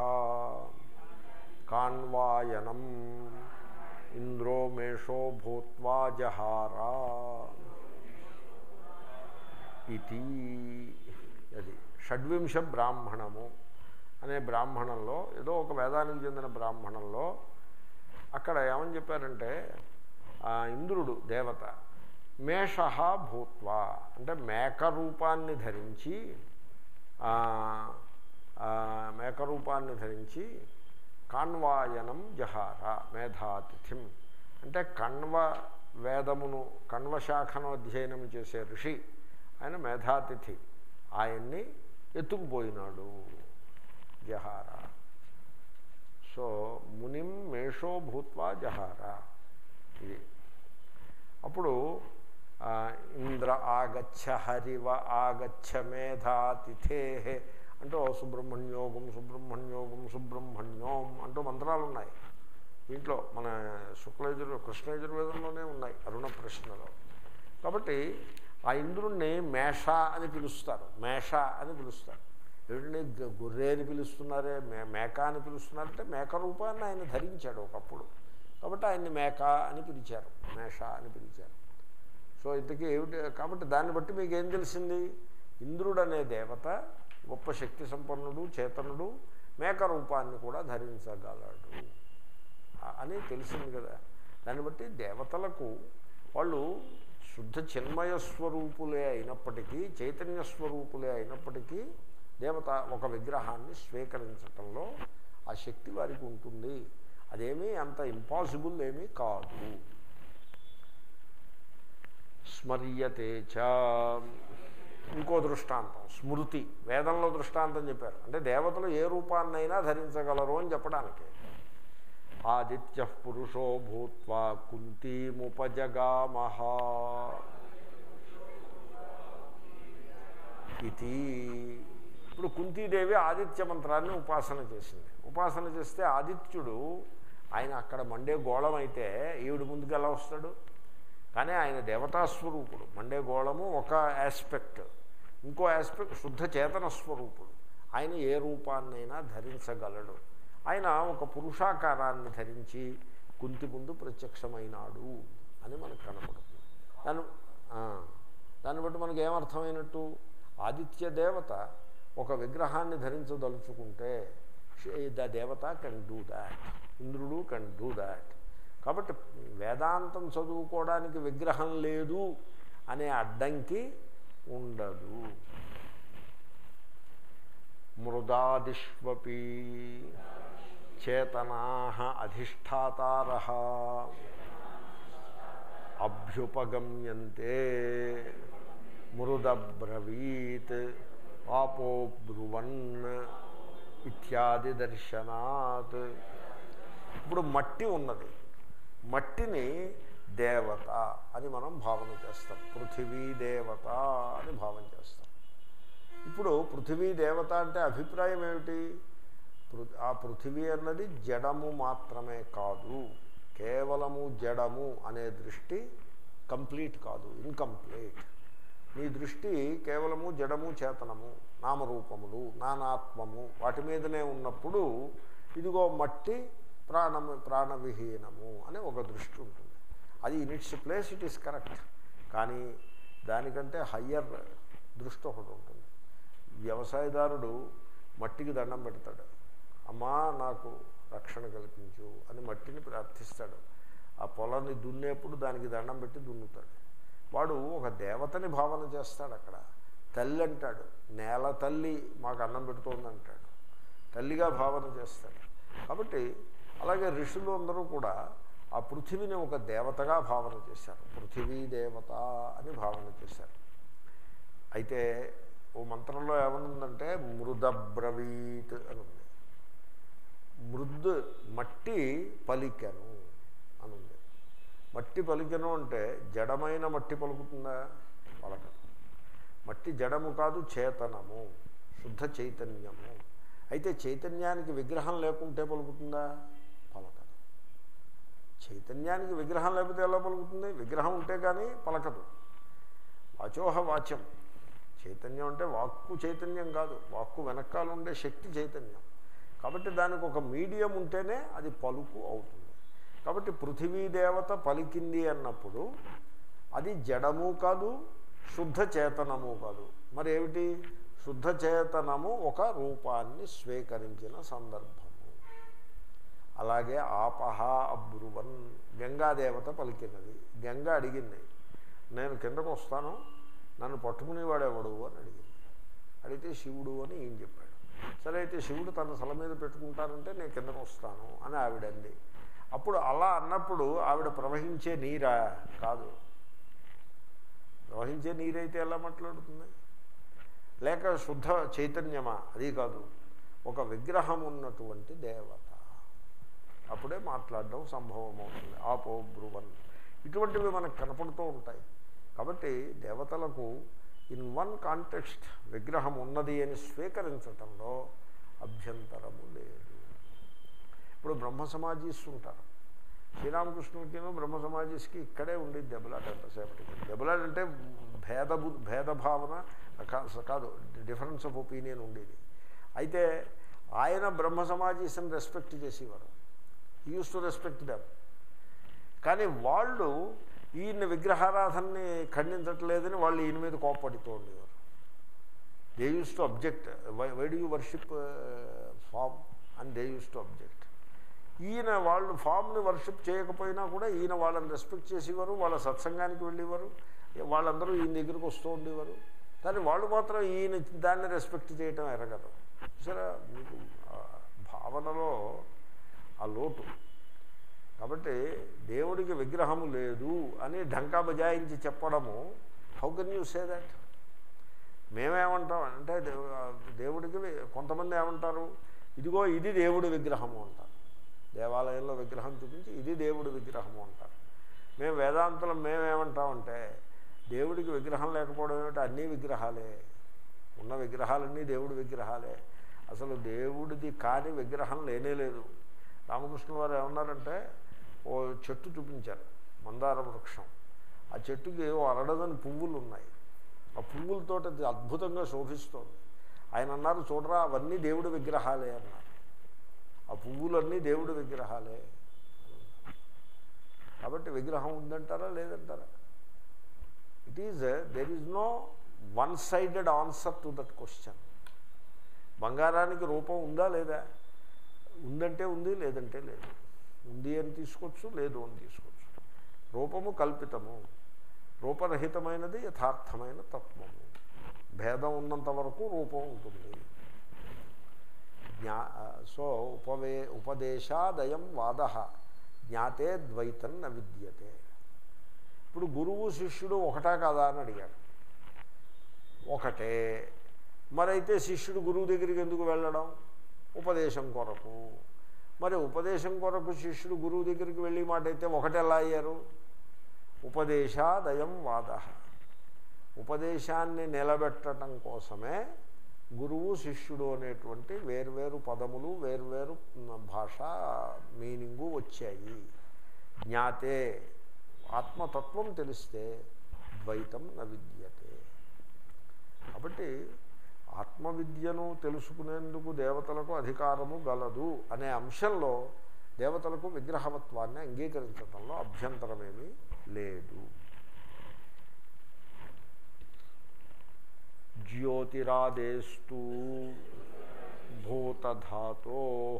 కాన్వాయనం ఇంద్రో మేషో భూత్వా జహారా ఇది అది షడ్వింశ బ్రాహ్మణము అనే బ్రాహ్మణంలో ఏదో ఒక వేదానికి చెందిన బ్రాహ్మణంలో అక్కడ ఏమని చెప్పారంటే ఆ ఇంద్రుడు దేవత మేష భూత్వా అంటే మేక రూపాన్ని ధరించి ఆ, ఆ, మేక రూపాన్ని ధరించి కాన్వాయనం జహార మేధాతిథిం అంటే కణ్వ వేదమును కణ్వ శాఖను అధ్యయనం చేసే ఋషి ఆయన మేధాతిథి ఆయన్ని ఎత్తుకుపోయినాడు జహార సో మునిం మేషో భూత్వా జహార ఇది అప్పుడు ఆ, ఇంద్ర ఆగచ్చ హరివ ఆగచ్చ మేధాతిథే అంటూ ఓ సుబ్రహ్మణ్యోగం సుబ్రహ్మణ్యోగం సుబ్రహ్మణ్యోం అంటూ మంత్రాలు ఉన్నాయి దీంట్లో మన శుక్లయజుర్ కృష్ణయజుర్వేదంలోనే ఉన్నాయి అరుణ ప్రశ్నలో కాబట్టి ఆ ఇంద్రుణ్ణి మేష అని పిలుస్తారు మేష అని పిలుస్తారు ఏమిటండి గ- గొర్రె అని పిలుస్తున్నారే మే మేక అని పిలుస్తున్నారంటే మేక రూపాన్ని ఆయన ధరించాడు ఒకప్పుడు కాబట్టి ఆయన్ని మేక అని పిలిచారు మేష అని పిలిచారు సో ఇంతకీ ఏమిటి కాబట్టి దాన్ని బట్టి మీకు ఏం తెలిసింది ఇంద్రుడు అనే దేవత గొప్ప శక్తి సంపన్నుడు చేతనుడు మేక రూపాన్ని కూడా ధరించగలడు ఆ- అని తెలిసింది కదా దాన్ని బట్టి దేవతలకు వాళ్ళు శుద్ధ చిన్మయ స్వరూపులే అయినప్పటికీ చైతన్య స్వరూపులే అయినప్పటికీ దేవత ఒక విగ్రహాన్ని స్వీకరించటంలో ఆ శక్తి వారికి ఉంటుంది అదేమీ అంత ఇంపాసిబుల్ ఏమీ కాదు స్మర్యతే చ ఇంకో దృష్టాంతం స్మృతి వేదంలో దృష్టాంతం చెప్పారు అంటే దేవతలు ఏ రూపాన్నైనా ధరించగలరు అని చెప్పడానికి ఆదిత్య పురుషో భూత్వా కుంతీముపజగామహ ఇది ఇప్పుడు కుంతీదేవి ఆదిత్య మంత్రాన్ని ఉపాసన చేసింది ఉపాసన చేస్తే ఆదిత్యుడు ఆయన అక్కడ మండే గోళం అయితే ఈవిడ ముందుకు ఎలా వస్తాడు కానీ ఆయన దేవతాస్వరూపుడు మండే గోళము ఒక ఆస్పెక్ట్ ఇంకో ఆస్పెక్ట్ శుద్ధ చేతన స్వరూపుడు ఆయన ఏ రూపాన్నైనా ధరించగలడు ఆయన ఒక పురుషాకారాన్ని ధరించి కుంతి ముందు ప్రత్యక్షమైనాడు అని మనకు కనపడుతుంది దాని ఆ, దాన్ని బట్టి మనకి ఏమర్థమైనట్టు ఆదిత్య దేవత ఒక విగ్రహాన్ని ధరించదలుచుకుంటే ద దేవత కెన్ డూ దాట్ ఇంద్రుడు కెన్ డూ దాట్ కాబట్టి వేదాంతం చదువుకోవడానికి విగ్రహం లేదు అనే అడ్డంకి ఉండదు మృదాదిష్వపి చేతనా అధిష్టాతార అభ్యుపగమ్యంతే మృదబ్రవీత్ ఆపో బ్రువన్ ఇత్యాది దర్శనాత్ ఇప్పుడు మట్టి ఉన్నది మట్టిని దేవత అని మనం భావన చేస్తాం పృథివీ దేవత అని భావన చేస్తాం ఇప్పుడు పృథివీ దేవత అంటే అభిప్రాయం ఏమిటి పృ- ఆ పృథివీ అన్నది జడము మాత్రమే కాదు కేవలము జడము అనే దృష్టి కంప్లీట్ కాదు ఇన్కంప్లీట్ నీ దృష్టి కేవలము జడము చేతనము నామరూపములు నానాత్మము వాటి మీదనే ఉన్నప్పుడు ఇదిగో మట్టి ప్రాణము ప్రాణవిహీనము అనే ఒక దృష్టి ఉంటుంది అది in its place it is correct కానీ దానికంటే హయ్యర్ దృష్టి ఒకటి ఉంటుంది వ్యవసాయదారుడు మట్టికి దండం పెడతాడు అమ్మా నాకు రక్షణ కల్పించు అని మట్టిని ప్రార్థిస్తాడు ఆ పొలాన్ని దున్నేప్పుడు దానికి దండం పెట్టి దున్నుతాడు వాడు ఒక దేవతని భావన చేస్తాడు అక్కడ తల్లి అంటాడు నేల తల్లి మాకు అన్నం పెడుతోంది అంటాడు తల్లిగా భావన చేస్తాడు కాబట్టి అలాగే ఋషులు అందరూ కూడా ఆ పృథివిని ఒక దేవతగా భావన చేశారు పృథివీ దేవత అని భావన చేశారు అయితే ఓ మంత్రంలో ఏమనుందంటే మృదబ్రవీత్ అని ఉంది మృద్ మట్టి పలికెను అని ఉంది మట్టి పలికెను అంటే జడమైన మట్టి పలుకుతుందా పలకదు మట్టి జడము కాదు చేతనము శుద్ధ చైతన్యము అయితే చైతన్యానికి విగ్రహం లేకుంటే పలుకుతుందా పలకదు చైతన్యానికి విగ్రహం లేకపోతే ఎలా పలుకుతుంది విగ్రహం ఉంటే కానీ పలకదు వాచోహ వాచ్యం చైతన్యం అంటే వాక్కు చైతన్యం కాదు వాక్కు వెనకాల ఉండే శక్తి చైతన్యం కాబట్టి దానికి ఒక మీడియం ఉంటేనే అది పలుకు అవుతుంది కాబట్టి పృథివీ దేవత పలికింది అన్నప్పుడు అది జడము కాదు శుద్ధ చేతనము కాదు మరి ఏమిటి శుద్ధ చేతనము ఒక రూపాన్ని స్వీకరించిన సందర్భము అలాగే ఆపహ అబ్రువన్ గంగాదేవత పలికినది గంగ అడిగింది నేను కిందకు వస్తాను నన్ను పట్టుకునేవాడెవడు అని అడిగింది అడిగితే శివుడు అని ఈయన చెప్పాడు సరే అయితే శివుడు తన తల మీద పెట్టుకుంటానంటే నేను కిందకు వస్తాను అని ఆవిడంది అప్పుడు అలా అన్నప్పుడు ఆవిడ ప్రవహించే నీరా కాదు ప్రవహించే నీరైతే ఎలా మాట్లాడుతుంది లేక శుద్ధ చైతన్యమా అది కాదు ఒక విగ్రహం ఉన్నటువంటి దేవత అప్పుడే మాట్లాడడం సంభవం అవుతుంది ఆపో బ్రువన్ ఇటువంటివి మనకు కనపడుతూ ఉంటాయి కాబట్టి దేవతలకు ఇన్ వన్ కాంటెక్స్ట్ విగ్రహం ఉన్నది అని స్వీకరించటంలో అభ్యంతరము లేదు ఇప్పుడు బ్రహ్మ సమాజీస్ ఉంటారు శ్రీరామకృష్ణుడికిను బ్రహ్మ సమాజీస్కి ఇక్కడే ఉండేది దెబ్బలాట ఎంతసేపటికి దెబ్బలాట అంటే భేద బు- భేదభావన కా- కాదు డిఫరెన్స్ ఆఫ్ ఒపీనియన్ ఉండేది అయితే ఆయన బ్రహ్మ సమాజీస్ని రెస్పెక్ట్ చేసేవారు యూస్ టు రెస్పెక్ట్ దెమ్ కానీ వాళ్ళు ఈయన విగ్రహారాధనని ఖండించట్లేదని వాళ్ళు ఈయన మీద కోపడుతూ ఉండేవారు they used to object why why do you worship form and they used to object ఈయన వాళ్ళు ఫామ్ని వర్షిప్ చేయకపోయినా కూడా ఈయన వాళ్ళని రెస్పెక్ట్ చేసేవారు వాళ్ళ సత్సంగానికి వెళ్ళేవారు వాళ్ళందరూ ఈయన దగ్గరికి వస్తూ ఉండేవారు కానీ వాళ్ళు మాత్రం ఈయన దాన్ని రెస్పెక్ట్ చేయటం ఎరగదు సరే మీకు ఆ భావనలో ఆ లోటు కాబట్టి దేవుడికి విగ్రహము లేదు అని ఢంకా బజాయించి చెప్పడము how can you say that మేమేమంటాం అంటే దేవు- దేవుడికి వి- కొంతమంది ఏమంటారు ఇదిగో ఇది దేవుడి విగ్రహము అంటారు దేవాలయంలో విగ్రహం చూపించి ఇది దేవుడి విగ్రహము అంటారు మేము వేదాంతులం మేమేమంటామంటే దేవుడికి విగ్రహం లేకపోవడం ఏమిటి అన్నీ విగ్రహాలే ఉన్న విగ్రహాలన్నీ దేవుడి విగ్రహాలే అసలు దేవుడిది కాని విగ్రహం లేనే లేదు రామకృష్ణ వారు ఏమన్నారంటే ఓ చెట్టు చూపించారు మందార వృక్షం ఆ చెట్టుకి ఓ అరడదని పువ్వులు ఉన్నాయి ఆ పువ్వులతో అది అద్భుతంగా శోభిస్తోంది ఆయన అన్నారు చూడరా అవన్నీ దేవుడి విగ్రహాలే అన్నారు ఆ పువ్వులన్నీ దేవుడి విగ్రహాలే కాబట్టి విగ్రహం ఉందంటారా లేదంటారా it is there is no one sided answer to that question బంగారానికి రూపం ఉందా లేదా ఉందంటే ఉంది లేదంటే లేదు ఉంది అని తీసుకోవచ్చు లేదు అని తీసుకోవచ్చు రూపము కల్పితము రూపరహితమైనది యథార్థమైన తత్వము భేదం ఉన్నంత వరకు రూపం ఉంటుంది జ్ఞా సో ఉపవే ఉపదేశాదయం వాద జ్ఞాతే ద్వైతం న విద్యతే ఇప్పుడు గురువు శిష్యుడు ఒకటా కాదా అని అడిగాడు ఒకటే మరైతే శిష్యుడు గురువు దగ్గరికి ఎందుకు వెళ్ళడం ఉపదేశం కొరకు మరి ఉపదేశం కొరకు శిష్యుడు గురువు దగ్గరికి వెళ్ళి మాట అయితే ఒకటి ఎలా అయ్యారు ఉపదేశాదయం వాద ఉపదేశాన్ని నిలబెట్టడం కోసమే గురువు శిష్యుడు అనేటువంటి వేర్వేరు పదములు వేర్వేరు భాష మీనింగు వచ్చాయి జ్ఞాతే ఆత్మతత్వం తెలిస్తే ద్వైతం న విద్యతే కాబట్టి ఆత్మవిద్యను తెలుసుకునేందుకు దేవతలకు అధికారము గలదు అనే అంశంలో దేవతలకు విగ్రహవత్వాన్ని అంగీకరించడంలో అభ్యంతరమేమీ లేదు జ్యోతిరాదేస్తు భూతధాతో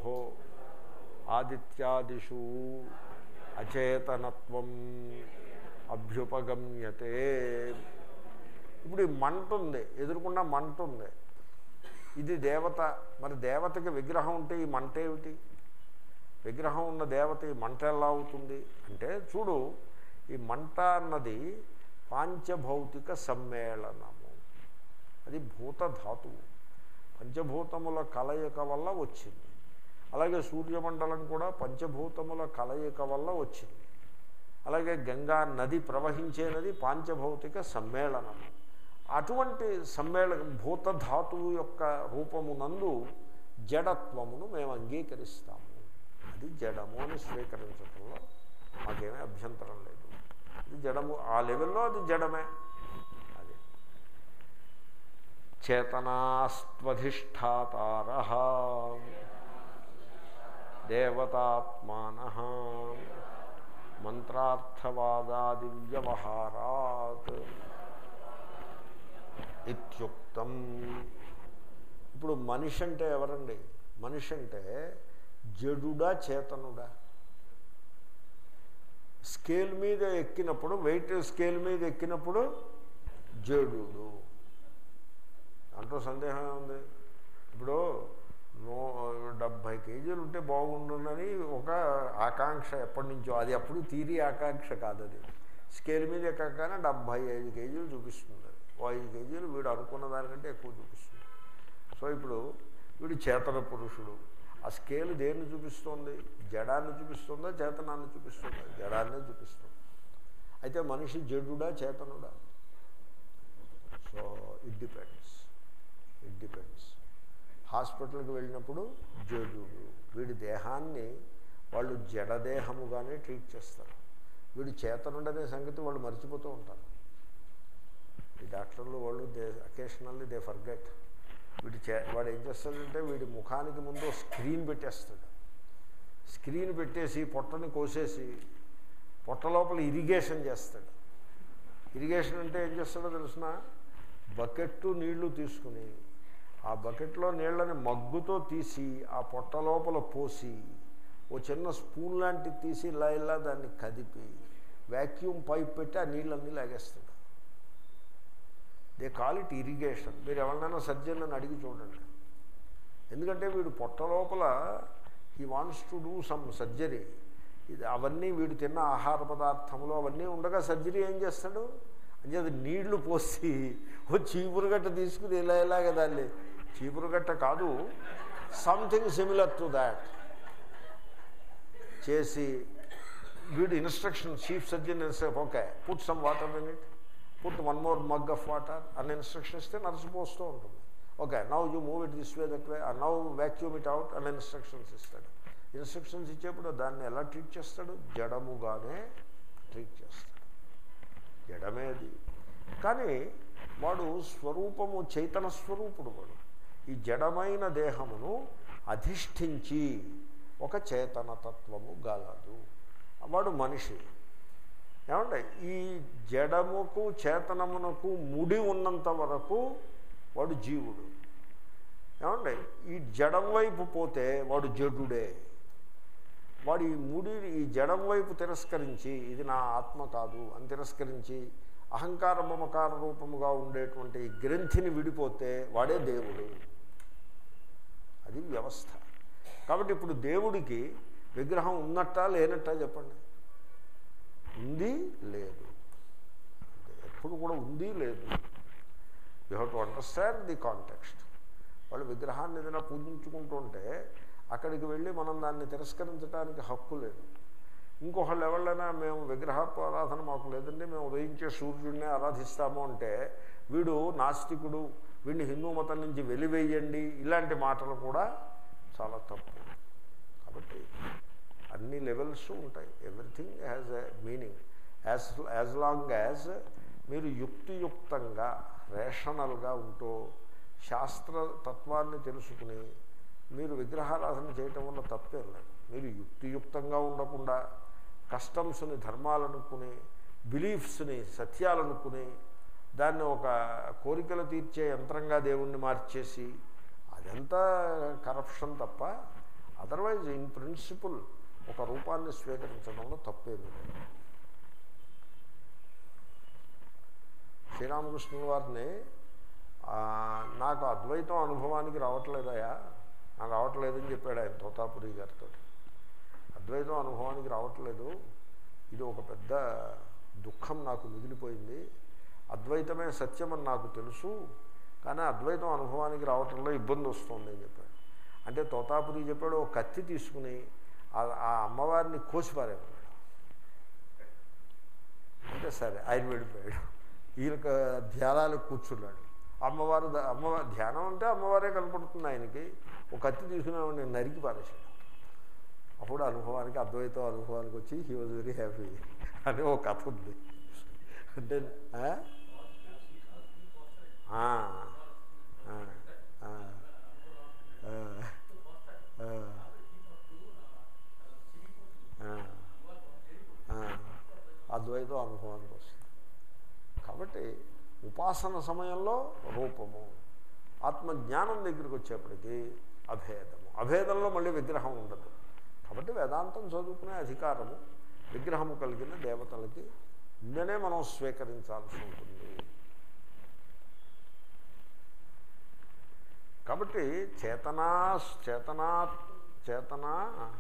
ఆదిత్యాదిషు అచేతనత్వం అభ్యుపగమ్యతే ఇప్పుడు ఈ మంట ఉంది ఎదురుకుండా మంట ఉంది ఇది దేవత మరి దేవతకి విగ్రహం ఉంటే ఈ మంట ఏమిటి విగ్రహం ఉన్న దేవత ఈ మంట ఎలా అవుతుంది అంటే చూడు ఈ మంట అన్నది పాంచభౌతిక సమ్మేళనము అది భూతధాతువు పంచభూతముల కలయిక వల్ల వచ్చింది అలాగే సూర్యమండలం కూడా పంచభూతముల కలయిక వల్ల వచ్చింది అలాగే గంగా నది ప్రవహించే నది పాంచభౌతిక సమ్మేళనము అటువంటి సమ్మేళన భూతధాతువు యొక్క రూపమునందు జడత్వమును మేము అంగీకరిస్తాము అది జడము అని స్వీకరించడంలో మాకేమీ అభ్యంతరం లేదు అది జడము ఆ లెవెల్లో అది జడమే అది చేతనాస్త్వధిష్టాతార దేవతాత్మాన మంత్రార్థవాదాది వ్యవహారాత్ ఇత్యుక్తం ఇప్పుడు మనిషి అంటే ఎవరండి మనిషి అంటే జడుడా చేతనుడా స్కేల్ మీద ఎక్కినప్పుడు వెయిట్ స్కేల్ మీద ఎక్కినప్పుడు జడుడు దాంట్లో సందేహం ఉంది ఇప్పుడు నూ డెబ్భై కేజీలు ఉంటే బాగుండునని ఒక ఆకాంక్ష ఎప్పటి నుంచో అది అప్పుడు తీరి ఆకాంక్ష కాదు అది స్కేల్ మీద ఎక్కగానే డెబ్భై ఐదు కేజీలు చూపిస్తుంది అది ఓ ఐదు కేజీలు వీడు అనుకున్న దానికంటే ఎక్కువ చూపిస్తుంది సో ఇప్పుడు వీడు చేతన పురుషుడు ఆ స్కేల్ దేన్ని చూపిస్తుంది జడాన్ని చూపిస్తుందా చేతనాన్ని చూపిస్తుందా జడాన్నే చూపిస్తుంది అయితే మనిషి జడుడా చేతనుడా so it depends it depends హాస్పిటల్కి వెళ్ళినప్పుడు జడుడు వీడి దేహాన్ని వాళ్ళు జడదేహముగానే ట్రీట్ చేస్తారు వీడు చేతనుడనే సంగతి వాళ్ళు మర్చిపోతూ ఉంటారు ఈ డాక్టర్లు వాళ్ళు దే అకేషనల్లీ దే ఫర్గెట్ వీడి చే వాడు ఏం చేస్తాడంటే వీడి ముఖానికి ముందు స్క్రీన్ పెట్టేస్తాడు స్క్రీన్ పెట్టేసి పొట్టని కోసేసి పొట్ట లోపల ఇరిగేషన్ చేస్తాడు ఇరిగేషన్ అంటే ఏం చేస్తాడో తెలిసిన బకెట్టు నీళ్లు తీసుకుని ఆ బకెట్లో నీళ్ళని మగ్గుతో తీసి ఆ పొట్ట లోపల పోసి ఓ చిన్న స్పూన్ లాంటిది తీసి ఇలా ఇలా దాన్ని కదిపి వ్యాక్యూమ్ పైప్ పెట్టి ఆ నీళ్ళన్నీ లాగేస్తాడు దే కాల్ ఇట్ ఇరిగేషన్ మీరు ఎవరినైనా సర్జన్లను అడిగి చూడండి ఎందుకంటే వీడు పొట్ట లోపల he wants to do some surgery ఇది అవన్నీ వీడు తిన్న ఆహార పదార్థములు అవన్నీ ఉండగా సర్జరీ ఏం చేస్తాడు అంటే నీళ్లు పోసి ఓ చీపురుగట్ట తీసుకుని ఇలా ఇలాగ దాన్ని చీపురుగట్ట కాదు సంథింగ్ సిమిలర్ టు దాట్ చేసి వీడు instruction chief surgeon okay put some water in it put one more mug of water అన్న ఇన్స్ట్రక్షన్ ఇస్తే నర్సు పోస్తూ ఉంటుంది okay now you move it this way that way now vacuum it out అన్న instructions ఇస్తాడు instructions ఇచ్చేప్పుడు దాన్ని ఎలా treat చేస్తాడు జడముగానే ట్రీట్ చేస్తాడు జడమే అది కానీ వాడు స్వరూపము చైతన స్వరూపుడు వాడు ఈ జడమైన దేహమును అధిష్ఠించి ఒక చేతనతత్వము గలదు వాడు మనిషి ఏమంటే ఈ జడముకు చేతనమునకు ముడి ఉన్నంత వరకు వాడు జీవుడు ఏమండి ఈ జడం వైపు పోతే వాడు జడుడే వాడు ఈ ముడి ఈ జడం వైపు తిరస్కరించి ఇది నా ఆత్మ కాదు అని తిరస్కరించి అహంకార మమకార రూపముగా ఉండేటువంటి ఈ గ్రంథిని విడిపోతే వాడే దేవుడు అది వ్యవస్థ కాబట్టి ఇప్పుడు దేవుడికి విగ్రహం ఉన్నట్టా లేనట్టా చెప్పండి ఉంది లేదు ఎప్పుడు కూడా ఉంది లేదు you have to understand the context వాళ్ళు విగ్రహాన్ని ఏదైనా పూజించుకుంటుంటే అక్కడికి వెళ్ళి మనం దాన్ని తిరస్కరించడానికి హక్కు లేదు ఇంకొకళ్ళు ఎవరైనా మేము విగ్రహారాధన మాకు లేదండి మేము ఉదయించే సూర్యుడిని ఆరాధిస్తాము అంటే వీడు నాస్తికుడు వీడిని హిందూ మతం నుంచి వెలివేయండి ఇలాంటి మాటలు కూడా చాలా తప్పు కాబట్టి అన్ని లెవెల్స్ ఉంటాయి everything has a meaning as as long as మీరు యుక్తియుక్తంగా రేషనల్గా ఉంటూ శాస్త్ర తత్వాన్ని తెలుసుకుని మీరు విగ్రహారాధన చేయటం వల్ల తప్పేం లేదు మీరు యుక్తియుక్తంగా ఉండకుండా కస్టమ్స్ని ధర్మాలనుకుని బిలీఫ్స్ని సత్యాలనుకుని దాన్ని ఒక కోరికలు తీర్చే యంత్రంగా దేవుణ్ణి మార్చేసి అదంతా కరప్షన్ తప్ప అదర్వైజ్ ఇన్ ప్రిన్సిపుల్ ఒక రూపాన్ని స్వీకరించడంలో తప్పేమీ లేదు శ్రీరామకృష్ణుల వారిని నాకు అద్వైతం అనుభవానికి రావట్లేదయా నాకు రావట్లేదని చెప్పాడు ఆయన తోతాపురి గారితో అద్వైతం అనుభవానికి రావట్లేదు ఇది ఒక పెద్ద దుఃఖం నాకు మిగిలిపోయింది అద్వైతమే సత్యమని నాకు తెలుసు కానీ అద్వైతం అనుభవానికి రావటంలో ఇబ్బంది వస్తుంది అని చెప్పాడు అంటే తోతాపురి చెప్పాడు ఒక కత్తి తీసుకుని ఆ అమ్మవారిని కోసిపారేమన్నాడు అంటే సరే ఆయన వెళ్ళిపోయాడు ఈయనకు ధ్యానాలకు కూర్చున్నాడు అమ్మవారు అమ్మవారి ధ్యానం అంటే అమ్మవారే కనపడుతుంది ఆయనకి ఒక కత్తి తీసుకున్నామని నరికి పారేశాడు అప్పుడు అనుభవానికి అద్వైతం అనుభవానికి వచ్చి హీ వాజ్ వెరీ హ్యాపీ అని ఒక కథ ఉంది అంటే అద్వైతం అనుభవానికి వస్తుంది కాబట్టి ఉపాసన సమయంలో రూపము ఆత్మజ్ఞానం దగ్గరికి వచ్చేప్పటికీ అభేదము అభేదంలో మళ్ళీ విగ్రహం ఉండదు కాబట్టి వేదాంతం చదువుకునే అధికారము విగ్రహము కలిగిన దేవతలకి ఉందనే మనం స్వీకరించాల్సి ఉంటుంది కాబట్టి చేతనా చేతనా చేతనా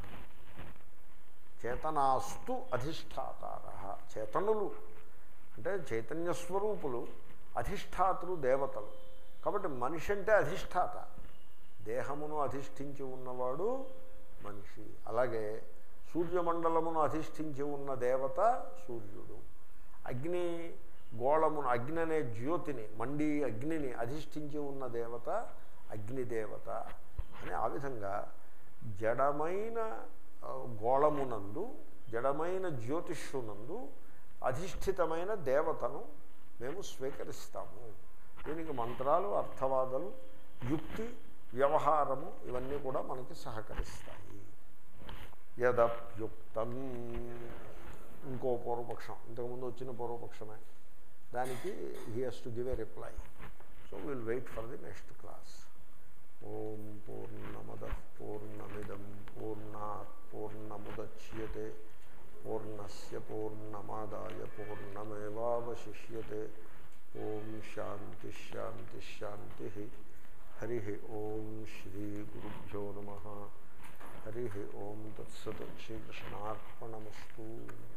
చేతనాస్తు అధిష్టాతార చేతనులు అంటే చైతన్య స్వరూపులు అధిష్టాతులు దేవతలు కాబట్టి మనిషి అంటే అధిష్టాత దేహమును అధిష్ఠించి ఉన్నవాడు మనిషి అలాగే సూర్యమండలమును అధిష్ఠించి ఉన్న దేవత సూర్యుడు అగ్ని గోళమును అగ్ని అనే జ్యోతిని మండి అగ్నిని అధిష్ఠించి ఉన్న దేవత అగ్నిదేవత అని ఆ విధంగా జడమైన గోళమునందు జడమైన జ్యోతిష్యునందు అధిష్ఠితమైన దేవతను మేము స్వీకరిస్తాము దీనికి మంత్రాలు అర్థవాదాలు యుక్తి వ్యవహారము ఇవన్నీ కూడా మనకి సహకరిస్తాయి యదప్యుక్తం ఇంకో పూర్వపక్షం ఇంతకుముందు వచ్చిన పూర్వపక్షమే దానికి he has to give a reply so will wait for the next class ఓం పూర్ణమద పూర్ణమిదం పూర్ణాత్ పూర్ణముద్యతే పూర్ణస్య పూర్ణమాదాయ పూర్ణమేవాశిష్యతే ఓం శాంతి శాంతి శాంతి హరి ఓం శ్రీ గురుభ్యో నమ హరి ఓం తత్సత్ శ్రీకృష్ణార్పణమస్తు